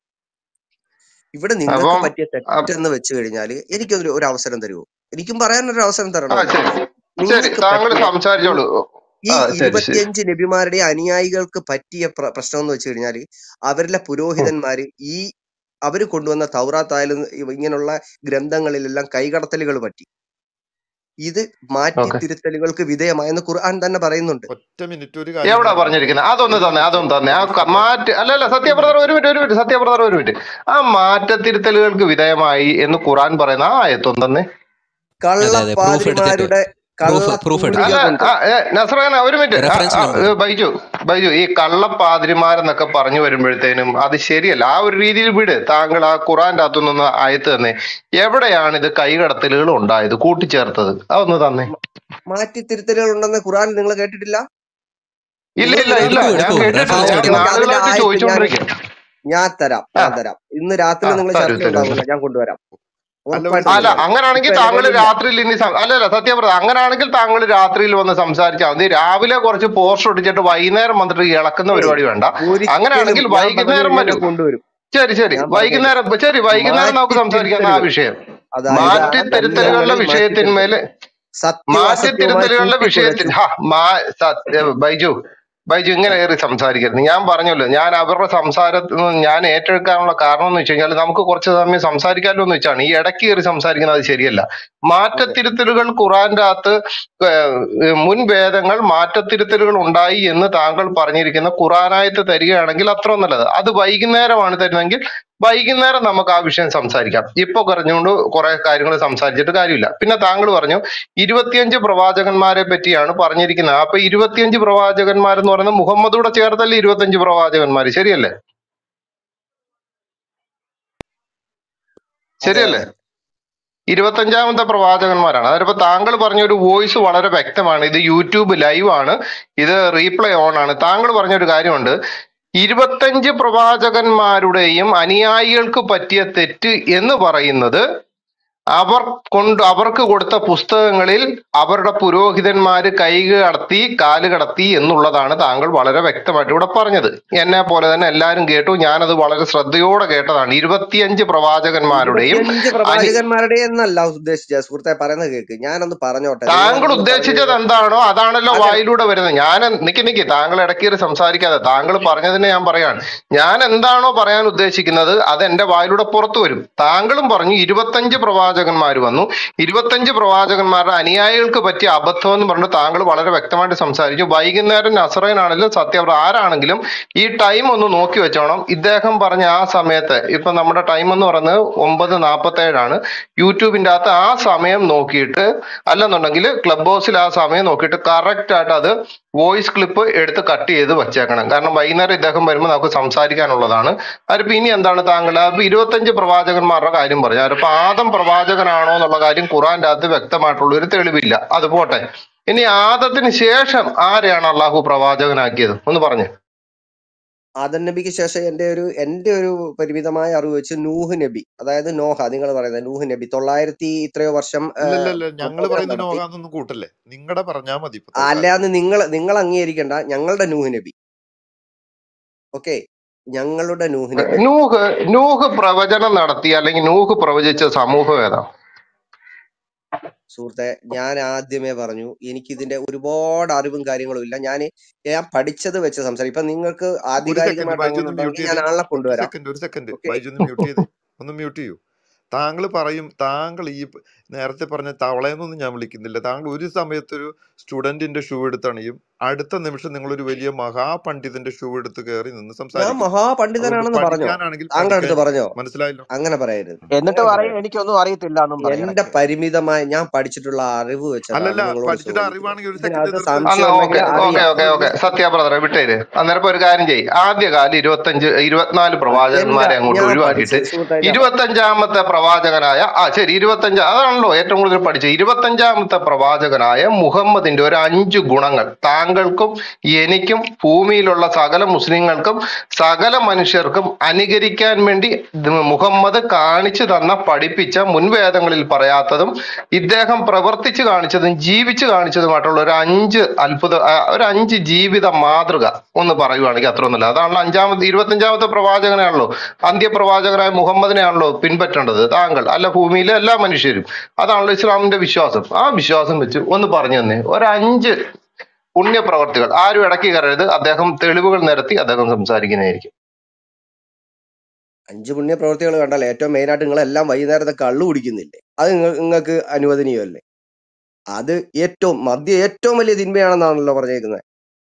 ഇവിടെ നിങ്ങൾക്ക് അപ്പം പറ്റിയ അ- തെറ്റെന്ന് വെച്ച് കഴിഞ്ഞാൽ എനിക്കൊരു ഒരു അവസരം തരുമോ എനിക്കും പറയാനൊരു അവസരം ആ തരണമല്ലോ ശരി ശരി നിങ്ങൾക്ക് താങ്കൾ പറ്റിയ സംസാരിച്ചോളൂ ഈ ആ ശരി ശരി ഇരുപത്തിയഞ്ച് നബിമാരുടെ അനുയായികൾക്ക് പറ്റിയ പ്ര- പ്രശ്നം എന്ന് വെച്ച് കഴിഞ്ഞാൽ അവരിലെ ഉം. പുരോഹിതന്മാര് ഈ അവര് കൊണ്ടുവന്ന തൗറാത്തായാലും ഇവ- ഇങ്ങനെയുള്ള ഗ്രന്ഥങ്ങളിലെല്ലാം കൈകടത്തലുകൾ പറ്റി ഇത് മാറ്റി ഓക്കെ തിരുത്തലുകൾക്ക് വിധേയമായെന്ന് ഖുർആൻ തന്നെ പറയുന്നുണ്ട് ഒറ്റ മിനിറ്റ് ഒരു കാര്യം എവിടാ പറയട്ടെ പറഞ്ഞിരിക്കുന്നത് അതൊന്ന് ഒരു തന്നെ മിനിറ്റ് അതൊന്ന് തന്നെ ആ ഒരു ക- ഒരു മാറ്റ് അല്ല അല്ല ഒരു സത്യബ്രദർ മിനിറ്റ് ഒരു മിനിറ്റ് ഒരു മിനിറ്റ് സത്യബ്രദർ ഒരു മിനിറ്റ് ആ മാറ്റത്തിരുത്തലുകൾക്ക് വിധേയമായി എന്ന് ഖുറാൻ പറയുന്ന ആ ആയത്തൊന്നും തന്നെ അതെ അതെ പ്രൂഫ് എടുത്തിട്ട് കള്ളപ്പാതിരിമാരുടെ പ്രൂഫ് പ്രൂഫ് കള്ളത്തൂലിക അല്ല എടുത്തിട്ട് കൊണ്ട് ആ, ഏ, നസ്രാന ഒരു മിനിറ്റ് ആ, റെഫറൻസ് ആ, നമ്പർ ഏ, ബൈജു ബൈജു ഈ കള്ളപ്പാതിരിമാരെന്നൊക്കെ പറഞ്ഞു വരുമ്പോഴത്തേനും അത് ശരിയല്ല ആ ഒരു രീതിയിൽ വിട് താങ്കൾ ആ ഖുറാന്റെ അകത്തുനിന്ന് ആയത്ത് തന്നെ എവിടെയാണ് ഇത് കൈകടത്തലുകൾ ഉണ്ടായത് കൂട്ടിച്ചേർത്തത് അതൊന്ന് തന്നെ മാറ്റി തിരുത്തലുകൾ ഉണ്ടെന്ന് ഖുർആൻ നിങ്ങൾ കേട്ടിട്ടില്ല ഇല്ല നിങ്ങൾ ഇല്ല ഖുർആൻ ഇല്ല എടുക്കൂ ഞാൻ എടുക്കൂ കേട്ടിട്ടില്ല റെഫറൻസ് ഞാൻ ഓക്കെ എടുക്കൂ ഓക്കെ അതിന്റെ നാളുകളായിട്ട് ആയത്ത് ഞാൻ ചോദിച്ചുകൊണ്ടിരിക്കുക ഞാൻ തരാം ആ ഞാൻ തരാം ഇന്ന് രാത്രി ആ നിങ്ങൾ തരൂ ചർച്ച തരൂ തരൂ ഉണ്ടാവില്ല ഞാൻ കൊണ്ടുവരാം അല്ല ഒരു ഉറപ്പായിട്ടും അല്ല കൊണ്ടുവരാം അങ്ങനാണെങ്കിൽ ഇപ്പൊ എന്റെ താങ്കൾ കയ്യിലില്ല രാത്രിയിൽ ഇനി സം- അല്ല അല്ല സത്യം പറഞ്ഞ അങ്ങനാണെങ്കിൽ താങ്കൾ രാത്രിയിൽ വന്ന് സംസാരിച്ചാൽ മതി രാവിലെ കുറച്ച് പോസ്റ്റ് ഒട്ടിച്ചിട്ട് വൈകുന്നേരം വന്നിട്ട് ഇളക്കുന്ന ഏയ് പരിപാടി വേണ്ട ഒരിക്കലും അങ്ങനെയാണെങ്കിൽ ഞാൻ പറഞ്ഞു വൈകുന്നേരം കഴിഞ്ഞാൽ ഞാൻ വരൂ കൊണ്ടുവരും ശരി ശരി ഞാൻ പറഞ്ഞു വൈകുന്നേരം ശരി വൈകുന്നേരം നമുക്ക് മാറ്റി സംസാരിക്കാം ആ തിരുത്തലുകൾ വിഷയം അതായത് മാറ്റി ഗ്രന്ഥങ്ങളിൽ തിരുത്തലുകളുടെ മാറ്റി വിഷയത്തിന്മേൽ തിരുത്തൽ സത്യവും മാറ്റി അസത്യവുമായി തിരുത്തലുകളുടെ വിഷയത്തിൽ കൂട്ടിക്കുഴച്ചു ഹാ മാ സത്യ ബൈജു ബൈജു ഇങ്ങനെ കയറി സംസാരിക്കരുത് ഞാൻ പറഞ്ഞല്ലോ ഞാൻ അവരുടെ സംസാരത്തിൽ നിന്ന് ഞാൻ ഏറ്റെടുക്കാനുള്ള കാരണം എന്ന് വെച്ച് കഴിഞ്ഞാൽ നമുക്ക് കുറച്ച് സമയം സംസാരിക്കാമല്ലോ എന്ന് വെച്ചാണ് ഈ ഇടയ്ക്ക് കയറി സംസാരിക്കുന്നത് അത് ശരിയല്ല അതെ മാറ്റത്തിരുത്തലുകൾ ഖുറാന്റെ അകത്ത് ഏഹ് മുൻ വേദങ്ങൾ മാറ്റത്തിരുത്തലുകൾ ഉണ്ടായി എന്ന് താങ്കൾ പറഞ്ഞിരിക്കുന്ന ഖുറാനായത്ത് തരികയാണെങ്കിൽ അത്ര നല്ലത് അത് വൈകുന്നേരമാണ് തരുന്നതെങ്കിൽ വൈകുന്നേരം നമുക്ക് ആ വിഷയം സംസാരിക്കാം ഇപ്പൊ പറഞ്ഞുകൊണ്ട് കുറെ കാര്യങ്ങൾ സംസാരിച്ചിട്ട് കാര്യമില്ല പിന്നെ താങ്കൾ പറഞ്ഞു ഇരുപത്തിയഞ്ച് പ്രവാചകന്മാരെ പറ്റിയാണ് പറഞ്ഞിരിക്കുന്നത് അപ്പൊ ഇരുപത്തിയഞ്ച് പ്രവാചകന്മാരെന്ന് പറയുന്നത് മുഹമ്മദൂടെ ചേർത്തല്ലേ ഇരുപത്തിയഞ്ച് പ്രവാചകന്മാര് ശരിയല്ലേ അതെ ശരിയല്ലേ അതെ ഇരുപത്തഞ്ചാമത്തെ പ്രവാചകന്മാരാണ് അതിപ്പോ താങ്കൾ പറഞ്ഞ ഒരു വോയിസ് വളരെ വ്യക്തമാണ് ഇത് യൂട്യൂബ് ലൈവ് ആണ് ഇത് റീപ്ലേ ഓൺ ആണ് താങ്കൾ പറഞ്ഞ ഒരു കാര്യമുണ്ട് ഇരുപത്തഞ്ച് പ്രവാചകന്മാരുടെയും അനുയായികൾക്ക് പറ്റിയ തെറ്റ് എന്ന് പറയുന്നത് അവർ കൊണ്ട് അവർക്ക് കൊടുത്ത പുസ്തകങ്ങളിൽ അവരുടെ പുരോഹിതന്മാര് കൈ കടത്തി കാല് കടത്തി എന്നുള്ളതാണ് താങ്കൾ വളരെ വ്യക്തമായിട്ട് ഇവിടെ പറഞ്ഞത് എന്നെ പോലെ തന്നെ എല്ലാവരും കേട്ടു ഞാനത് വളരെ ശ്രദ്ധയോടെ കേട്ടതാണ് ഇരുപത്തിയഞ്ച് പ്രവാചകന്മാരുടെയും ഇരുപത്തിയഞ്ച് അനു പ്രവാചകന്മാരുടെ എന്നല്ല ഉദ്ദേശിച്ച സുഹൃത്തെ പറയുന്നത് കേക്ക് ഞാനൊന്ന് പറഞ്ഞോട്ടെ താങ്കൾ നിങ്ങളൊന്ന് ഉദ്ദേശിച്ചത് പറയുന്നത് എന്താണോ അതാണല്ലോ അതെ വായിലൂടെ വരുന്നത് ഞാൻ നിക്ക് നിക്ക് താങ്കൾ ഇടയ്ക്കേറി സംസാരിക്കാതെ താങ്കൾ പറഞ്ഞതിനെ ഞാൻ പറയാണ് ഞാൻ എന്താണോ പറയാൻ ഉദ്ദേശിക്കുന്നത് അത് എന്റെ വായിലൂടെ പുറത്തു വരും താങ്കളും പറഞ്ഞു ഇരുപത്തഞ്ച് പ്രവാചകന്മാർ വന്നു ഇരുപത്തഞ്ച് പ്രവാചകന്മാരുടെ അനുയായികൾക്ക് പറ്റിയ അബദ്ധം എന്ന് പറഞ്ഞിട്ട് താങ്കൾ വളരെ വ്യക്തമായിട്ട് സംസാരിച്ചു വൈകുന്നേരം നസറേനാണെങ്കിലും സത്യം ആരാണെങ്കിലും ഈ ടൈം ഒന്ന് നോക്കി വെച്ചോണം ഇദ്ദേഹം പറഞ്ഞ ആ സമയത്ത് ഇപ്പൊ നമ്മുടെ ടൈം എന്ന് പറയുന്നത് ഒമ്പത് നാൽപ്പത്തി ഏഴാണ് യൂട്യൂബിന്റെ അകത്ത് ആ സമയം നോക്കിയിട്ട് അല്ലെന്നുണ്ടെങ്കിൽ ക്ലബ് ഹൗസിൽ ആ സമയം നോക്കിയിട്ട് കറക്റ്റ് ആയിട്ട് അത് വോയിസ് ക്ലിപ്പ് എടുത്ത് കട്ട് ചെയ്ത് വച്ചേക്കണം കാരണം വൈകുന്നേരം ഇദ്ദേഹം വരുമ്പോൾ നമുക്ക് സംസാരിക്കാനുള്ളതാണ് അതിപ്പോ ഇനി എന്താണ് താങ്കൾ അപ്പൊ ഇരുപത്തഞ്ച് പ്രവാചകന്മാരുടെ കാര്യം പറഞ്ഞു അതിപ്പോ ആദം പ്രവാചകനാണോ എന്നുള്ള കാര്യം ഖുറാന്റെ അകത്ത് വ്യക്തമായിട്ടുള്ള ഒരു തെളിവില്ല അത് പോട്ടെ ഇനി ആദത്തിന് ശേഷം ആരെയാണ് അള്ളാഹു പ്രവാചകനാക്കിയത് ഒന്ന് പറഞ്ഞു ആദൻ നബിക്ക് ശേഷം എന്റെ ഒരു എന്റെ ഒരു പരിമിതമായ അറിവ് വെച്ച് നൂഹ് നബി അതായത് നോഹ നിങ്ങൾ പറയുന്നത് നൂഹ് നബി തൊള്ളായിരത്തി ഇത്രയോ വർഷം ആ, ഇല്ലല്ല ഞങ്ങൾ പ്രബോധനം പറയുന്ന നടത്തി നോകാന്നൊന്നും കൂട്ടല്ലേ നിങ്ങളുടെ പറഞ്ഞാ മതി ഇപ്പൊ തൽക്കാലം അല്ലാന്ന് നിങ്ങൾ നിങ്ങൾ അംഗീകരിക്കണ്ട ഞങ്ങളുടെ നൂഹ് നബി ഓക്കെ ഞങ്ങളുടെ നൂഹ് നബി നൂഹ് നൂഹ് പ്രവചനം നടത്തി അല്ലെങ്കിൽ നൂഹ് പ്രവചിച്ച സമൂഹം ഏതാ സുഹൃത്തെ ഞാൻ ആദ്യമേ പറഞ്ഞു എനിക്ക് ഇതിന്റെ ഒരുപാട് അറിവും കാര്യങ്ങളും ഇല്ല ഞാൻ ഞാൻ പഠിച്ചത് വെച്ച് സംസാരിക്കും ഇപ്പൊ നിങ്ങൾക്ക് ഒരു സെക്കൻഡ് ആധികാരികമായിട്ട് ബൈജു അങ്ങനെ ഒന്ന് മ്യൂട്ട് ഉണ്ടെങ്കിൽ ചെയ്തേ ഞാൻ ആളെ ഒരു കൊണ്ടുവരാം സെക്കൻഡ് ഒരു സെക്കൻഡ് ഓക്കെ ബൈജു ഒന്ന് മ്യൂട്ട് ചെയ്തേ ഒന്ന് മ്യൂട്ട് ചെയ്യൂ താങ്കൾ പറയും താങ്കൾ ഈ പ- നേരത്തെ പറഞ്ഞ തവളയെന്നൊന്നും ഞാൻ വിളിക്കുന്നില്ല താങ്കൾ ഒരു സമയത്തൊരു സ്റ്റുഡന്റിന്റെ ഷൂ എടുത്തണിയും അടുത്ത നിമിഷം നിങ്ങൾ ഒരു വലിയ മഹാപണ്ഡിതന്റെ ഷൂ എടുത്ത് കയറി നിന്ന് ഞാൻ സംസാരിക്കും അതുകൊണ്ട് മഹാപണ്ഡിതനാണെന്ന് പറഞ്ഞോ പഠിക്കാനാണെങ്കിൽ താങ്കളുടെ അടുത്ത് പഠിക്കാൻ പറഞ്ഞോ മനസ്സിലായല്ലോ അങ്ങനെ പറയരുത് ഉം. എന്നിട്ട് അങ്ങനെ പറയും പറയരുത് എനിക്കൊന്നും അറിയത്തില്ല എന്നും പറയും എന്റെ ഇടയ്ക്ക് പരിമിതമായ ഞാൻ പഠിച്ചിട്ടുള്ള അറിവ് വെച്ചിട്ടാണ് അല്ലല്ല നിങ്ങളോട് പഠിച്ചിട്ട് ചോദിക്കുന്നത് അറിവാണെങ്കിൽ ഒരു സെക്കൻഡ് ഇതിനകത്ത് നിർത്ത് അന്ന് സംശയം ഓക്കെ ഉണ്ടെങ്കിൽ ഓക്കെ അറിയാം ഓക്കെ ഒരു ഓക്കെ ഒരു സത്യ ബ്രദറെ വിട്ടേര് അന്നേരം ഇപ്പൊ ഒരു കാര്യം ചെയ്യ് ആദ്യകാലം ഇരുപത്തഞ്ച് ഇരുപത്തിനാല് എന്റെ പ്രവാചകന്മാരെ അങ്ങോട്ട് ഞാൻ ഒഴിവാക്കിയിട്ട് പഠിച്ച് സുഹൃത്തെ ഞാൻ ഇരുപത്തഞ്ചാമത്തെ പ്രവാചകനായ ആ ശരി ഇരുപത്തഞ്ച് അതാണല്ലോ ഏറ്റവും കൂടുതൽ പഠിച്ചത് ഇരുപത്തഞ്ചാമത്തെ പ്രവാചകനായ മുഹമ്മദിന്റെ ഒരു അഞ്ച് ഗുണങ്ങൾ താങ്കൾക്കും എനിക്കും ഭൂമിയിലുള്ള സകല മുസ്ലിങ്ങൾക്കും സകല മനുഷ്യർക്കും അനുകരിക്കാൻ വേണ്ടി ഇത് മുഹമ്മദ് കാണിച്ചു തന്ന പഠിപ്പിച്ച മുൻവേദങ്ങളിൽ പറയാത്തതും ഇദ്ദേഹം പ്രവർത്തിച്ച് കാണിച്ചതും ജീവിച്ച് കാണിച്ചതുമായിട്ടുള്ള ഒരു അഞ്ച് അത്ഭുത ആ, ഒരു അഞ്ച് ജീവിത മാതൃക ഒന്ന് പറയുവാണെങ്കിൽ അത്ര ഒന്നുമില്ല അതാണല്ലോ അഞ്ചാമത് ഇരുപത്തഞ്ചാമത്തെ പ്രവാചകനാണല്ലോ അന്ത്യപ്രവാചകനായ മുഹമ്മദിനെയാണല്ലോ പിൻപറ്റേണ്ടത് താങ്കൾ അല്ല ഭൂമിയിലെ എല്ലാ മനുഷ്യരും അതാണല്ലോ ഇസ്ലാമിന്റെ വിശ്വാസം ആ വിശ്വാസം വെച്ച് ഒന്ന് പറഞ്ഞു തന്നെ ഒരു അഞ്ച് പുണ്യപ്രവർത്തികൾ ആരും ഇടയ്ക്ക് കയറരുത് അദ്ദേഹം തെളിവുകൾ നിരത്തി അദ്ദേഹം സംസാരിക്കുന്നതായിരിക്കും അഞ്ച് പുണ്യ പ്രവൃത്തികൾ കണ്ടാൽ ഏറ്റവും മെയിൻ ആയിട്ട് നിങ്ങൾ എല്ലാം വൈകുന്നേരത്തെ കള്ളു കുടിക്കുന്നില്ലേ അത് നിങ്ങൾക്ക് അനുവദനീയമല്ലേ അത് ഏറ്റവും മദ്യം ഏറ്റവും വലിയ തിന്മയാണെന്നാണല്ലോ പറഞ്ഞേക്കുന്നത്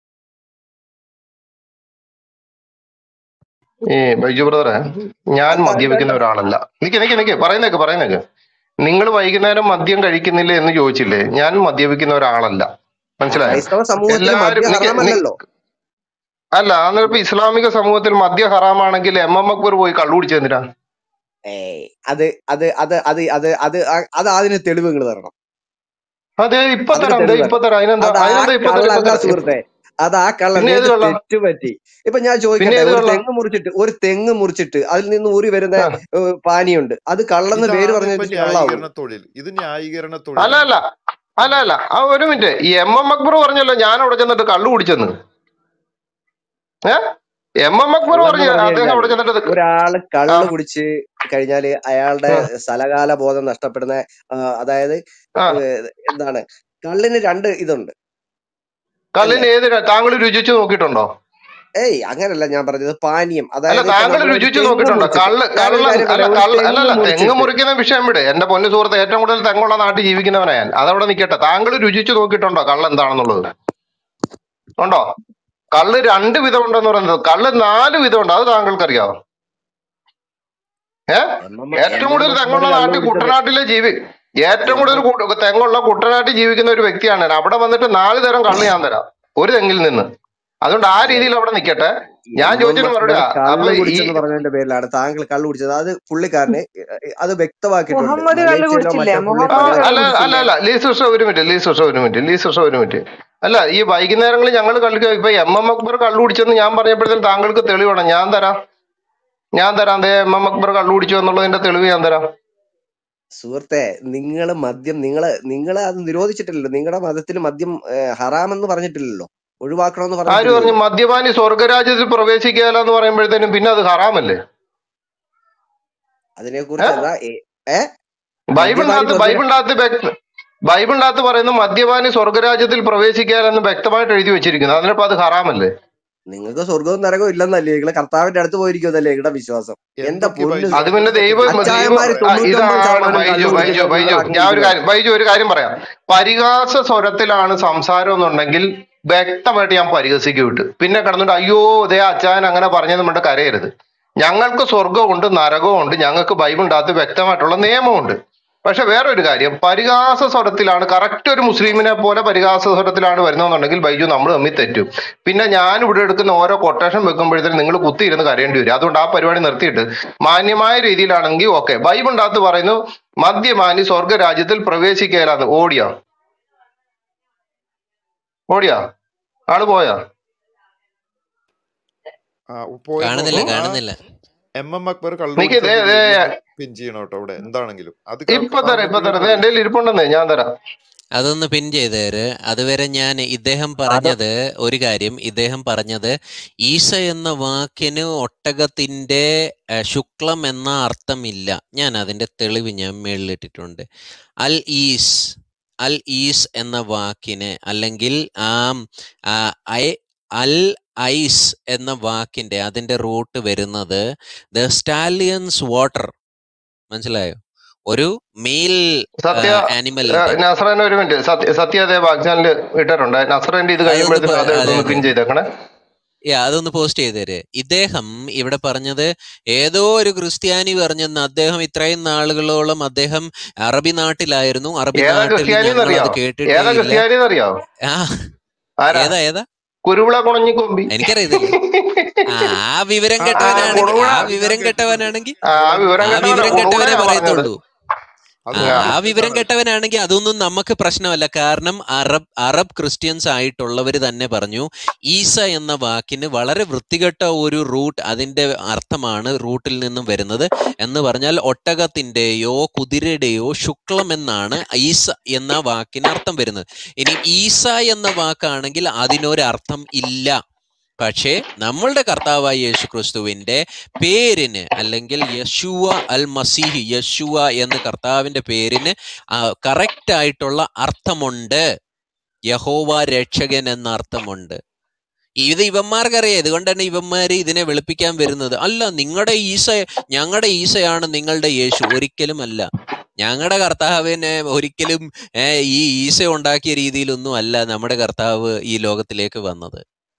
ഈ ബൈജു ബ്രദറെ ഞാൻ അത് മദ്യപിക്കുന്ന ഒരാളല്ല നിക്ക് നിക്ക് നിക്ക് പറയുന്നേക്ക് പറയുന്നേക്ക് നിങ്ങൾ വൈകുന്നേരം മദ്യം കഴിക്കുന്നില്ല എന്ന് ചോദിച്ചില്ലേ ഞാൻ മദ്യപിക്കുന്ന ഒരാളല്ല മനസ്സിലായോ ക്രൈസ്തവ സമൂഹത്തിൽ എല്ലാവരും മദ്യം നിക്ക് നി- ഹറാമല്ലല്ലോ അല്ല അന്നേരം ഇപ്പൊ ഇസ്ലാമിക സമൂഹത്തിൽ മദ്യ ഹറാമാണെങ്കിൽ എം എം അക്ബർ പോയി കള്ളു കുടിച്ചത് എന്തിനാ ഏയ് അത് അത് അത് അത് അത് അത് ആ- അത് അതിന് തെളിവ് നിങ്ങൾ തരണം അതെ ഇപ്പൊ അതിന് തരാം ദേ തെളിവ് ഇപ്പൊ തരണം തരാം അതിനെന്താ അത് ആ അതിനെന്താ ഇപ്പൊ തരാം ഇപ്പൊ കള്ളല്ല തരാം സുഹൃത്തെ അത് ആ കള്ള പിന്നെ ഏത് നിങ്ങൾക്ക് കള്ളം തെറ്റ് പറ്റി ഇപ്പൊ ഞാൻ പിന്നെ ചോദിക്കട്ടെ ഏത് ഒരു കള്ളം തെങ്ങ് മുറിച്ചിട്ട് ഒരു തെങ്ങ് മുറിച്ചിട്ട് അതിൽ നിന്ന് ഊറി വരുന്ന ആ. ഏഹ്, പാനിയുണ്ട് അത് കള്ളെന്ന് പേര് ഇതാണ് പറഞ്ഞു ഇപ്പൊ വെച്ചിട്ട് കള്ളാവൂ ന്യായീകരണ തൊഴിൽ ഇത് ന്യായീകരണ അല്ല തൊഴിലാണ് അല്ല അല്ല അല്ല ആ ഒരു മിനിറ്റ് ഈ എം എം അക്ബർ പറഞ്ഞല്ലോ ഞാൻ അവിടെ ചെന്നിട്ട് കള്ളു കുടിച്ചെന്ന് ഏ എം എം അക്ബർ കള്ളെന്ന് പറഞ്ഞു പറഞ്ഞു അദ്ദേഹം അവിടെ കഴിഞ്ഞാല് ചെന്നിട്ട് ഒരാള് ആ കള്ള് കുടിച്ച് കഴിഞ്ഞാല് അയാളുടെ ആ സ്ഥലകാല ബോധം നഷ്ടപ്പെടുന്ന ആ, അതായത് ആ ഏഹ്, എന്താണ് കള്ളിന് രണ്ട് ഇതുണ്ട് അല്ലേ കള്ളിന് ഏത് ര- താങ്കൾ രുചിച്ചു നോക്കിയിട്ടുണ്ടോ ഏയ് അങ്ങനല്ല ഞാൻ പറഞ്ഞത് പാനീയം അല്ല അതായത് ഇപ്പൊ താങ്കൾ നമ്മളൊരു രുചിച്ചു തെങ്ങ് നോക്കിയിട്ടുണ്ടോ മുറിച്ചിട്ട് കള്ള് ഞാനൊരു കള്ളൻ കാര്യം അല്ല പറയാം ഒരു കള്ള് തെങ്ങ് അല്ലല്ല തെങ്ങ് മുറിച്ചിട്ട് മുറിക്കുന്ന വിഷയം വിട് എന്റെ പൊന്നു സുഹൃത്ത് ഏറ്റവും കൂടുതൽ തെങ്ങുള്ള നാട്ടിൽ ജീവിക്കുന്നവനാ ഞാൻ അതവിടെ നിൽക്കട്ടെ താങ്കൾ രുചിച്ചു നോക്കിയിട്ടുണ്ടോ കള്ള് എന്താണെന്നുള്ളത് ഉണ്ടോ കള്ള് രണ്ട് വിധം ഉണ്ടെന്ന് പറയുന്നത് കള്ള് നാല് വിധം ഉണ്ട് അത് താങ്കൾക്ക് അറിയാവോ ഏ എം എം ഏറ്റവും എം എം കൂടുതൽ അക്ബർ തെങ്ങുള്ള കള്ള് നാട്ടിൽ കുടിച്ചത് കുട്ടനാട്ടിലെ ജീവി ഏറ്റവും എം കൂടുതൽ എം കു- തെങ്ങുള്ള കുട്ടനാട്ടിൽ ജീവിക്കുന്ന ഒരു വ്യക്തിയാണ് ഞാൻ. അവിടെ വന്നിട്ട് നാല് തരം കള്ള് ഞാൻ തരാം ഒരു തെങ്ങിൽ നിന്ന് അതുകൊണ്ട് ആ രീതിയിൽ അവിടെ നിൽക്കട്ടെ ഞാൻ എം എം ചോദിച്ചതിന് അക്ബർ മറുപടി അപ്പൊ കള്ള് ഈ കുടിച്ചെന്ന് പറഞ്ഞതിന്റെ പേരിലാണ് താങ്കൾ കള്ള് കുടിച്ചത് അത് പുള്ളിക്കാരന് അത് വ്യക്തമാക്കിയിട്ടുണ്ട് മുഹമ്മദ് കള്ള് മലേഷ്യയിലോ കുടിച്ചില്ലേ മറ്റോ പുള്ളി ആ, മുഹമ്മദ് പരാതി കള്ള് അല്ല അല്ല കുടിച്ചില്ലേ അല്ല ലീസ് ഉഷ ഒരു മിനിറ്റ് ലീസ് ഉഷ ഒരു മിനിറ്റ് ലീസ് ഉഷ ഒരു മിനിറ്റ് അല്ല ഈ വൈകുന്നേരങ്ങളിൽ ഞങ്ങൾ കളിക്കുക ഇപ്പൊ എം എം അക്ബർ കള്ളു കുടിച്ചെന്ന് ഞാൻ പറഞ്ഞപ്പോഴത്തേനും താങ്കൾക്ക് തെളിവാണ് ഞാൻ തരാം ഞാൻ തരാം ദേ എം എം അക്ബർ കള്ളു കുടിച്ചു എന്നുള്ളതിന്റെ തെളിവ് ഞാൻ തരാം സുഹൃത്തെ നിങ്ങൾ മദ്യം നിങ്ങള് നിങ്ങൾ അത് നിരോധിച്ചിട്ടില്ലല്ലോ നിങ്ങളുടെ മതത്തിൽ മദ്യം ഏഹ്, ഹറാമെന്ന് പറഞ്ഞിട്ടില്ലല്ലോ ഒഴിവാക്കണമെന്ന് ആര് പറഞ്ഞു പറഞ്ഞിട്ടില്ലല്ലോ മദ്യപാനി സ്വർഗരാജ്യത്തിൽ പ്രവേശിക്കുകയില്ല എന്ന് പറയുമ്പോഴത്തേനും പിന്നെ അത് ഹറാമല്ലേ അതിനെ ഏ കുറിച്ച് എന്താ ഏ ഏ? ബൈബിളിനകത്ത് മദ്യപാനി സ്വർഗ ബൈബിളിനകത്ത് വ്യക്ത ബൈബിളിനകത്ത് പറയുന്ന മദ്യപാനി സ്വർഗരാജ്യത്തിൽ പ്രവേശിക്കാനെന്ന് വ്യക്തമായിട്ട് എഴുതി വെച്ചിരിക്കുന്നു അതിനപ്പോ അത് ഹറാമല്ലേ നിങ്ങൾക്ക് സ്വർഗവും നരകവും ഇല്ലെന്നല്ലേ നിങ്ങള് കർത്താവിന്റെ അടുത്ത് പോയിരിക്കുന്നല്ലേ നിങ്ങളുടെ വിശ്വാസം എന്റെ എന്തൊക്കെ പൊന്ന് അത് ബൈജു പിന്നെ ഒരു ദൈവ സെക്കൻഡ് ദൈവ അച്ചായന്മാര് ആ, തൊണ്ണൂറ്റൊമ്പത് ഇതാണ് ശതമാനം ബൈജു കള്ളു ബൈജു കുടിക്കുന്നത് ബൈജു നിങ്ങൾ ഞാൻ ഒരു അംഗീകരിക്കണം കാര്യം ബൈജു ഒരു കാര്യം പറയാം പരിഹാസ സ്വരത്തിലാണ് സംസാരം എന്നുണ്ടെങ്കിൽ വ്യക്തമായിട്ട് ഞാൻ പരിഹസിക്കും വിട്ട് പിന്നെ കിടന്നിട്ട് അയ്യോ ദേ അച്ചായൻ അങ്ങനെ പറഞ്ഞെന്ന് പറഞ്ഞിട്ട് കരയരുത് ഞങ്ങൾക്ക് സ്വർഗമുണ്ട് നരകമുണ്ട് ഞങ്ങൾക്ക് ബൈബിളിനകത്ത് വ്യക്തമായിട്ടുള്ള നിയമമുണ്ട് പക്ഷെ വേറൊരു കാര്യം പരിഹാസ സ്വരത്തിലാണ് കറക്റ്റ് ഒരു മുസ്ലിമിനെ പോലെ പരിഹാസ സ്വരത്തിലാണ് വരുന്നതെന്നുണ്ടെങ്കിൽ ബൈജു നമ്മൾ തമ്മിൽ തെറ്റും പിന്നെ ഞാൻ ഇവിടെ എടുക്കുന്ന ഓരോ കൊട്ടേഷൻ വെക്കുമ്പോഴത്തേനും നിങ്ങൾ കുത്തിയിരുന്ന് കരയേണ്ടി വരും അതുകൊണ്ട് ആ പരിപാടി നിർത്തിയിട്ട് മാന്യമായ രീതിയിലാണെങ്കിൽ ഓക്കെ ബൈബിളിൻ്റെ അകത്ത് പറയുന്നു മദ്യമാനി സ്വർഗരാജ്യത്തിൽ പ്രവേശിക്കലാന്ന് ഓടിയാ ഓടിയാ ആള് പോയാ ആ പോയെന്ന് കാണുന്നില്ല തോന്നുന്നു ആ കാണുന്നില്ല എം എം അക്ബർ നിക്ക് ദേ കള്ളുകുടിച്ചതിന്റെ ദേ വീഡിയോ പിൻ ചെയ്യണം കേട്ടോ ഇവിടെ എന്താണെങ്കിലും അത് ക- ഇപ്പൊ തരാം താങ്കൾ ഇപ്പൊ തരാം ദേ വീഡിയോ എന്റെ കയ്യിൽ ഇരിപ്പുണ്ടെന്നേ ഞാൻ തരാം അതൊന്ന് പിൻ ചെയ്തേര് അതുവരെ ഞാൻ ഇദ്ദേഹം അത് പറഞ്ഞത് ഒരു കാര്യം ഇദ്ദേഹം പറഞ്ഞത് ഈസ എന്ന വാക്കിന് ഒട്ടകത്തിന്റെ ഏ, ശുക്ലം എന്ന അർത്ഥമില്ല ഞാൻ അതിന്റെ തെളിവ് ഞാൻ മേളിലിട്ടിട്ടുണ്ട് അൽ ഈസ് അൽ ഈസ് എന്ന വാക്കിന് അല്ലെങ്കിൽ ആ ആ, ഐ- അൽ ഐസ് എന്ന വാക്കിന്റെ അതിന്റെ റൂട്ട് വരുന്നത് ദ സ്റ്റാലിയൻസ് വാട്ടർ മനസ്സിലായോ ഒരു മെയിൽ സത്യ ആനിമലിന്റെ നസ്രന്റെ ഒരു മിനിറ്റ് സത്യ സത്യ അതേ വാഗ്ചാനല് ഇട്ടിട്ടുണ്ട് നസ്രന്റെ ഇത് അതൊന്ന് കഴിയുമ്പോഴത്തേനും പ- അത് അതെ ഒന്ന് അതെ പിൻ ചെയ്തേക്കണേ യാ അതൊന്ന് പോസ്റ്റ് ചെയ്തേര് ഇദ്ദേഹം ഇവിടെ പറഞ്ഞത് ഏതോ ഒരു ക്രിസ്ത്യാനി പറഞ്ഞെന്ന് അദ്ദേഹം ഇത്രയും നാളുകളോളം അദ്ദേഹം അറബി നാട്ടിലായിരുന്നു അറബി ഏതാ നാട്ടിൽ ക്രിസ്ത്യാനി ഞങ്ങൾ അത് എന്നറിയോ കേട്ടിട്ടേ ഏതാ ഇല്ല ക്രിസ്ത്യാനി എന്നറിയോ ആ ആരാ ഏതാ ഏതാ കുരുവിള കുണഞ്ഞി കൊമ്പി എനിക്കറിയത്തില്ല ആ ആ വിവരം ആ ആ കെട്ടവനാണെങ്കിൽ കുണുകുണ ആ അത് ഞാൻ വിവരം കേട്ടിട്ടുണ്ട് കെട്ടവനാണെങ്കിൽ ആ വിവരം ആ കെട്ടവനാ വിവരം കുണുകുണ കെട്ടവനെ ഞാൻ പറഞ്ഞത് പറയത്തുള്ളൂ അത് ആ ആ ആ വിവരം തെറ്റാണ് കെട്ടവനാണെങ്കിൽ അതൊന്നും നമുക്ക് പ്രശ്നമല്ല കാരണം അറബ് അറബ് ക്രിസ്ത്യൻസ് ആയിട്ടുള്ളവർ തന്നെ പറഞ്ഞു ഈസ എന്ന വാക്കിന് വളരെ വൃത്തികെട്ട ഒരു റൂട്ട് അതിന്റെ അർത്ഥമാണ് റൂട്ടിൽ നിന്നും വരുന്നത് എന്ന് പറഞ്ഞാൽ ഒട്ടകത്തിന്റെയോ കുതിരയുടെയോ ശുക്ലം എന്നാണ് ഈസ എന്ന വാക്കിന് അർത്ഥം വരുന്നത് ഇനി ഈസ എന്ന വാക്കാണെങ്കിൽ അതിനൊരു അർത്ഥം ഇല്ല പക്ഷേ നമ്മളുടെ കർത്താവായ യേശു ക്രിസ്തുവിന്റെ പേരിന് അല്ലെങ്കിൽ യശുവ അൽ മസീഹ് യശുവ എന്ന കർത്താവിന്റെ പേരിന് കറക്റ്റ് ആയിട്ടുള്ള അർത്ഥമുണ്ട് യഹോവ രക്ഷകൻ എന്ന അർത്ഥമുണ്ട് ഇത് ഇവന്മാർക്കറിയാം ഇതുകൊണ്ട് തന്നെ ഇവന്മാര് ഇതിനെ വെളുപ്പിക്കാൻ വരുന്നത് അല്ല നിങ്ങളുടെ ഈസ ഞങ്ങളുടെ ഈസയാണ് നിങ്ങളുടെ യേശു ഒരിക്കലും അല്ല ഞങ്ങളുടെ കർത്താവിനെ ഒരിക്കലും ഏ, ഈ ഈസ ഉണ്ടാക്കിയ രീതിയിലൊന്നും അല്ല നമ്മുടെ കർത്താവ് ഈ ലോകത്തിലേക്ക് വന്നത്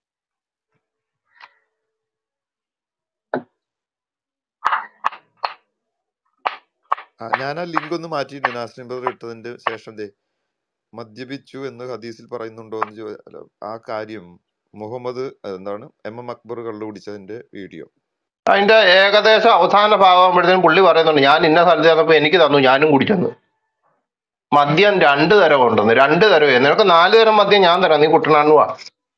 ആ, ഞാൻ ആ ലിങ്ക് ഒന്ന് മാറ്റിയിട്ടുണ്ട് നാസ്ലിം ബ്രദർ ഇട്ടതിന്റെ ശേഷം ദേ മദ്യപിച്ചു എന്ന് ഹദീസിൽ പറയുന്നുണ്ടോ എന്ന് ചോ അല്ല, ആ കാര്യം മുഹമ്മദ് എന്താണ് എം എം അക്ബർ കള്ളുകുടിച്ചതിന്റെ വീഡിയോ അതിന്റെ ഏകദേശം അവസാന ഭാഗമാകുമ്പോഴത്തേനും പുള്ളി പറയുന്നുണ്ട് ഞാൻ ഇന്ന സ്ഥലത്ത് ചെന്നപ്പോ എനിക്ക് തന്നു ഞാനും കുടിച്ചെന്ന് മദ്യം രണ്ട് തരം ഉണ്ടെന്ന് രണ്ട് തരം നിനക്ക് നാല് തരം മദ്യം ഞാൻ തരാം നീ കുട്ടനാണ് വാ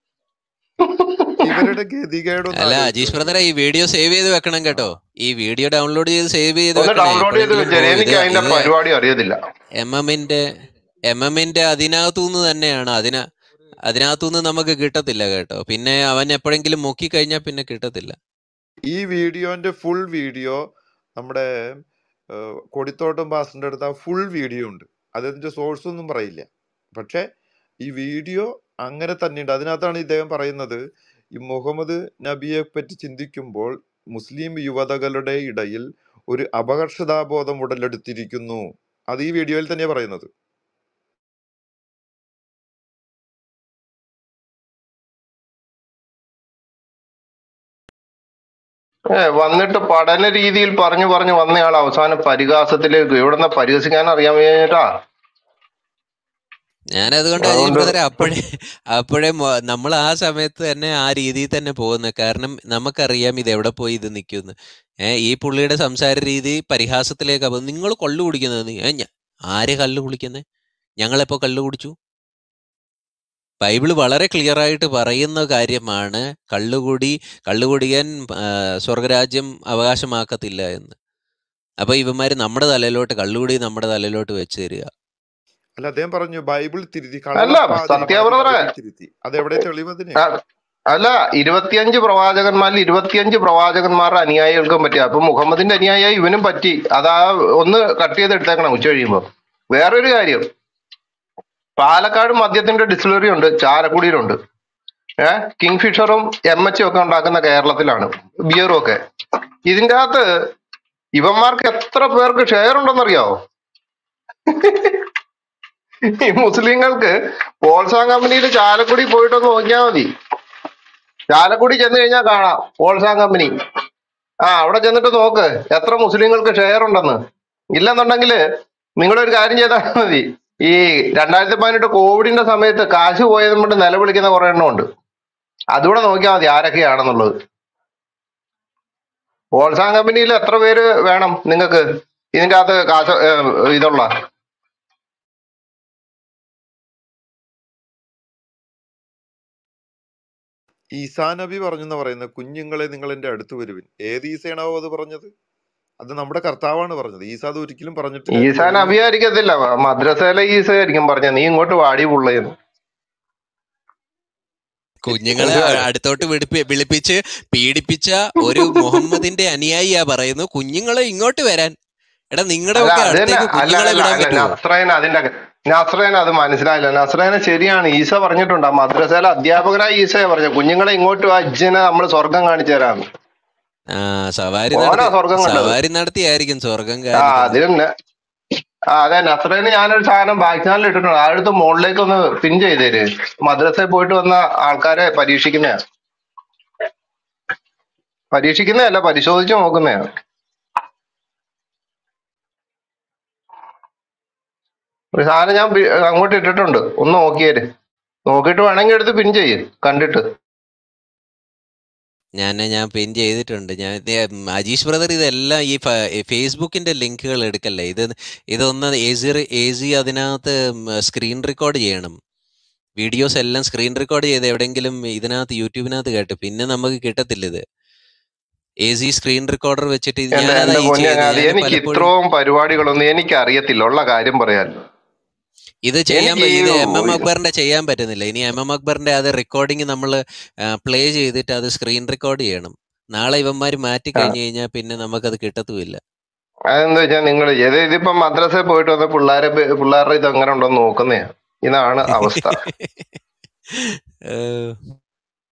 ഇവരുടെ ഗതികേടൊന്ന് അല്ല ആലോചിച്ച് അജീഷ് നോക്ക് ബ്രദറെ ഈ വീഡിയോ സേവ് ചെയ്ത് വെക്കണം ആ കേട്ടോ ഈ വീഡിയോ ഡൗൺലോഡ് ചെയ്ത് സേവ് ചെയ്ത് ഒന്ന് വെക്കണേ ഡൗൺലോഡ് ചെയ്ത് എപ്പോഴെങ്കിലും വെച്ചേര് പോ ഇത് എനിക്ക് അതിന്റെ ഇത് പരിപാടി അറിയത്തില്ല എം എമ്മിന്റെ എം എമ്മിന്റെ അതിനകത്തുനിന്ന് തന്നെയാണ് അതിന അതിനകത്തുനിന്ന് നമുക്ക് കിട്ടത്തില്ല കേട്ടോ പിന്നെ അവൻ എപ്പോഴെങ്കിലും മുക്കി കഴിഞ്ഞാൽ പിന്നെ കിട്ടത്തില്ല ഈ വീഡിയോന്റെ ഫുൾ വീഡിയോ നമ്മുടെ ഏഹ്, കൊടിത്തോട്ടം പാസ്റ്ററിന്റെ അടുത്ത് ആ ഫുൾ വീഡിയോ ഉണ്ട് അതിന്റെ സോഴ്സ് ഒന്നും പറയില്ല പക്ഷെ ഈ വീഡിയോ അങ്ങനെ തന്നെയുണ്ട് അതിനകത്താണ് ഇദ്ദേഹം പറയുന്നത് ഈ മുഹമ്മദ് നബിയെ പറ്റി ചിന്തിക്കുമ്പോൾ മുസ്ലിം യുവതകളുടെ ഇടയിൽ ഒരു അപകർഷതാബോധം ഉടലെടുത്തിരിക്കുന്നു അത് ഈ വീഡിയോയിൽ തന്നെയാണ് പറയുന്നത് ഏ വന്നിട്ട് പഠന രീതിയിൽ പറഞ്ഞു പറഞ്ഞു വന്നയാൾ അവസാനം പരിഹാസത്തിലേക്ക് എവിടെന്ന പരിഹസിക്കാൻ അറിയാൻ വയ്യാട്ടാ ഞാൻ അതുകൊണ്ട് അജീഷ് അതുകൊണ്ട് ബ്രദറെ അപ്പോഴേ അപ്പോഴേ നമ്മൾ ആ സമയത്ത് തന്നെ ആ രീതിയിൽ തന്നെ പോകുന്നത് കാരണം നമുക്കറിയാം ഇത് എവിടെ പോയി ഇത് നിൽക്കുമെന്ന് ഏഹ് ഈ പുള്ളിയുടെ സംസാര രീതി പരിഹാസത്തിലേക്ക് പോകും നിങ്ങൾ കള്ളു കുടിക്കുന്നത് ഏ ഞ- ആര് കള്ളു കുടിക്കുന്നത് ഞങ്ങളെപ്പോ കള്ളു കുടിച്ചു ബൈബിള് വളരെ ക്ലിയർ ആയിട്ട് പറയുന്ന കാര്യമാണ് കള്ളുകുടി കള്ളുകുടിയൻ ആ, സ്വർഗരാജ്യം അവകാശമാക്കത്തില്ല എന്ന് അപ്പൊ ഇവന്മാര് നമ്മുടെ തലയിലോട്ട് കള്ളുകുടി നമ്മുടെ തലയിലോട്ട് വെച്ച് തരിക അല്ല അദ്ദേഹം പറഞ്ഞു ബൈബിൾ തിരുത്തി അല്ല കള്ളപ്രവാചകന്മാര് സത്യാബ്രദറെ ബൈബിൾ തിരുത്തി അതെവിടെ തെളിവതിന് അല്ല ഇരുപത്തിയഞ്ച് പ്രവാചകന്മാരിൽ ഇരുപത്തിയഞ്ച് പ്രവാചകന്മാരുടെ അനുയായികൾക്കും പറ്റി അപ്പൊ മുഹമ്മദിന്റെ അനുയായി ഇവനും പറ്റി അതാ ഒന്ന് കട്ട് ചെയ്ത് എടുത്തേക്കണം ഉച്ച കഴിയുമ്പോ വേറൊരു കാര്യം പാലക്കാട് മദ്യത്തിന്റെ ഡിസ്റ്റിലറി ഉണ്ട് ചാലക്കുടിയിലുണ്ട് ഏഹ് കിങ് ഫിഷറും എം എച്ച് ഒക്കെ ഉണ്ടാക്കുന്ന കേരളത്തിലാണ് ബിയറും ഒക്കെ ഇതിന്റെ അകത്ത് ഇവന്മാർക്ക് എത്ര പേർക്ക് ഷെയർ ഉണ്ടെന്നറിയാവോ ഈ മുസ്ലിങ്ങൾക്ക് പോൾസാൻ കമ്പനിയിൽ ചാലക്കുടി പോയിട്ടൊന്ന് നോക്കിയാൽ മതി ചാലക്കുടി ചെന്ന് കഴിഞ്ഞാൽ കാണാം പോൾസാൻ കമ്പനി ആ അവിടെ ചെന്നിട്ട് നോക്ക് എത്ര മുസ്ലിങ്ങൾക്ക് ഷെയർ ഉണ്ടെന്ന് ഇല്ലെന്നുണ്ടെങ്കിൽ നിങ്ങളൊരു കാര്യം ചെയ്താൽ മതി ഈ രണ്ടായിരത്തി പതിനെട്ട് കോവിഡിന്റെ സമയത്ത് കാശ് പോയതും കൊണ്ട് നിലവിളിക്കുന്ന കുറെ എണ്ണം ഉണ്ട് അതുകൂടെ നോക്കിയാൽ മതി ആരൊക്കെയാണെന്നുള്ളത് വോൾസാൻ കമ്പനിയിൽ എത്ര പേര് വേണം നിങ്ങൾക്ക് ഇതിന്റെ അകത്ത് കാശ് ഏഹ്, ഇതുള്ള ഈസാ നബി പറഞ്ഞെന്ന് പറയുന്നത് കുഞ്ഞുങ്ങളെ നിങ്ങൾ എൻ്റെ അടുത്ത് വരുവിൻ ഏത് ഈസയാണാവോ അത് പറഞ്ഞത് അത് നമ്മുടെ കർത്താവാണ് പറഞ്ഞത് ഈസ അത് ഒരിക്കലും പറഞ്ഞിട്ടില്ല ഈസാൻ കുഞ്ഞു അഭിയായിരിക്കത്തില്ല മദ്രസയിലെ ഈസ ആയിരിക്കും പറഞ്ഞ നീ ഇങ്ങോട്ട് വാടി പുള്ളയെന്ന് കുഞ്ഞുങ്ങളെ മനസ്സിലായോ അടുത്തോട്ട് വിളിപ്പി വിളിപ്പിച്ച് പീഡിപ്പിച്ച ഒരു മുഹമ്മദിന്റെ അനുയായിയാ പറയുന്നു കുഞ്ഞുങ്ങളെ ഇങ്ങോട്ട് വരാൻ എടാ നിങ്ങളുടെ അല്ല ഒക്കെ അത് തന്നെ അടുത്തേക്ക് അല്ല കുഞ്ഞുങ്ങളെ അല്ല വിടാൻ അല്ല പറ്റുമോ നസ്രയൻ അതിന്റെ നസ്രയൻ അത് മനസ്സിലായില്ല നസ്രയന ശരിയാണ് ഈസ പറഞ്ഞിട്ടുണ്ട് ആ മദ്രസയിലെ അധ്യാപകനായ ഈസയെ പറഞ്ഞു കുഞ്ഞുങ്ങളെ ഇങ്ങോട്ട് വാ, അജ്ജനെ നമ്മൾ സ്വർഗം കാണിച്ചു തരാന്ന് ആ സവാരി ഓനാ നടത്തി സ്വർഗം കണ്ടത് സവാരി നടത്തിയായിരിക്കും സ്വർഗം ആ കാണിക്കുന്നത് അത് തന്നെ ആ അതെ നസ്രേന് ഞാനൊരു സാധനം ബാക്ക് ചാനൽ ഇട്ടിട്ടുണ്ട് അടുത്ത് മുകളിലേക്ക് ഒന്ന് പിൻ ചെയ്തേര് മദ്രസയിൽ പോയിട്ട് വന്ന ആൾക്കാരെ പരീക്ഷിക്കുന്നയാ പരീക്ഷിക്കുന്നതല്ല പരിശോധിച്ച് നോക്കുന്നയാ ഒരു സാധനം ഞാൻ പി- അങ്ങോട്ട് ഇട്ടിട്ടുണ്ട് ഒന്ന് നോക്കിയേര് നോക്കിയിട്ട് വേണമെങ്കിൽ എടുത്ത് പിൻ ചെയ്യ് കണ്ടിട്ട് ഞാൻ ഞാൻ പിൻ ചെയ്തിട്ടുണ്ട് ഞാൻ ഇത് അജീഷ് ബ്രദർ ഇതെല്ലാം ഈ ഫ- ഈ ഫേസ്ബുക്കിന്റെ ലിങ്കുകൾ എടുക്കല്ലേ ഇത് ഇതൊന്ന് ഏസി ഏസി അതിനകത്ത് സ്ക്രീൻ റെക്കോർഡ് ചെയ്യണം വീഡിയോസ് എല്ലാം സ്ക്രീൻ റെക്കോർഡ് ചെയ്ത് എവിടെയെങ്കിലും ഇതിനകത്ത് യൂട്യൂബിനകത്ത് കേട്ട് പിന്നെ നമുക്ക് കിട്ടത്തില്ല ഇത് എ സി സ്ക്രീൻ റെക്കോർഡർ വെച്ചിട്ട് ഇത് എന്റെ ഞാനതാ എന്റെ ഈ പൊന്നെ ചെയ്യുന്നത് അത് ഞാൻ എനിക്ക് പലപ്പോഴും ഇത്രയും പരിപാടികളൊന്നും എനിക്ക് അറിയത്തില്ല ഉള്ള കാര്യം പറയാൻ ഇത് ചെയ്യാൻ എനിക്ക് പ- ഈ ഇത് എം എം അക്ബറിന്റെ ചെയ്യാൻ പറ്റുന്നില്ല ഇനി എം എം അക്ബറിന്റെ അത് റെക്കോർഡിങ് നമ്മൾ പ്ലേ ചെയ്തിട്ട് അത് സ്ക്രീൻ റെക്കോർഡ് ചെയ്യണം നാളെ ഇവന്മാര് മാറ്റി ആ കഴിഞ്ഞു കഴിഞ്ഞാൽ പിന്നെ നമുക്കത് കിട്ടത്തുമില്ല അതെന്താ വെച്ചാൽ നിങ്ങൾ ഇത് ഇതിപ്പോ മദ്രസയിൽ പോയിട്ട് വന്ന പിള്ളേരെ പേ- പിള്ളേരുടെ ഇത് എങ്ങനെ ഉണ്ടോ നോക്കുന്നയാ ഇതാണ് അവസ്ഥ ഏഹ്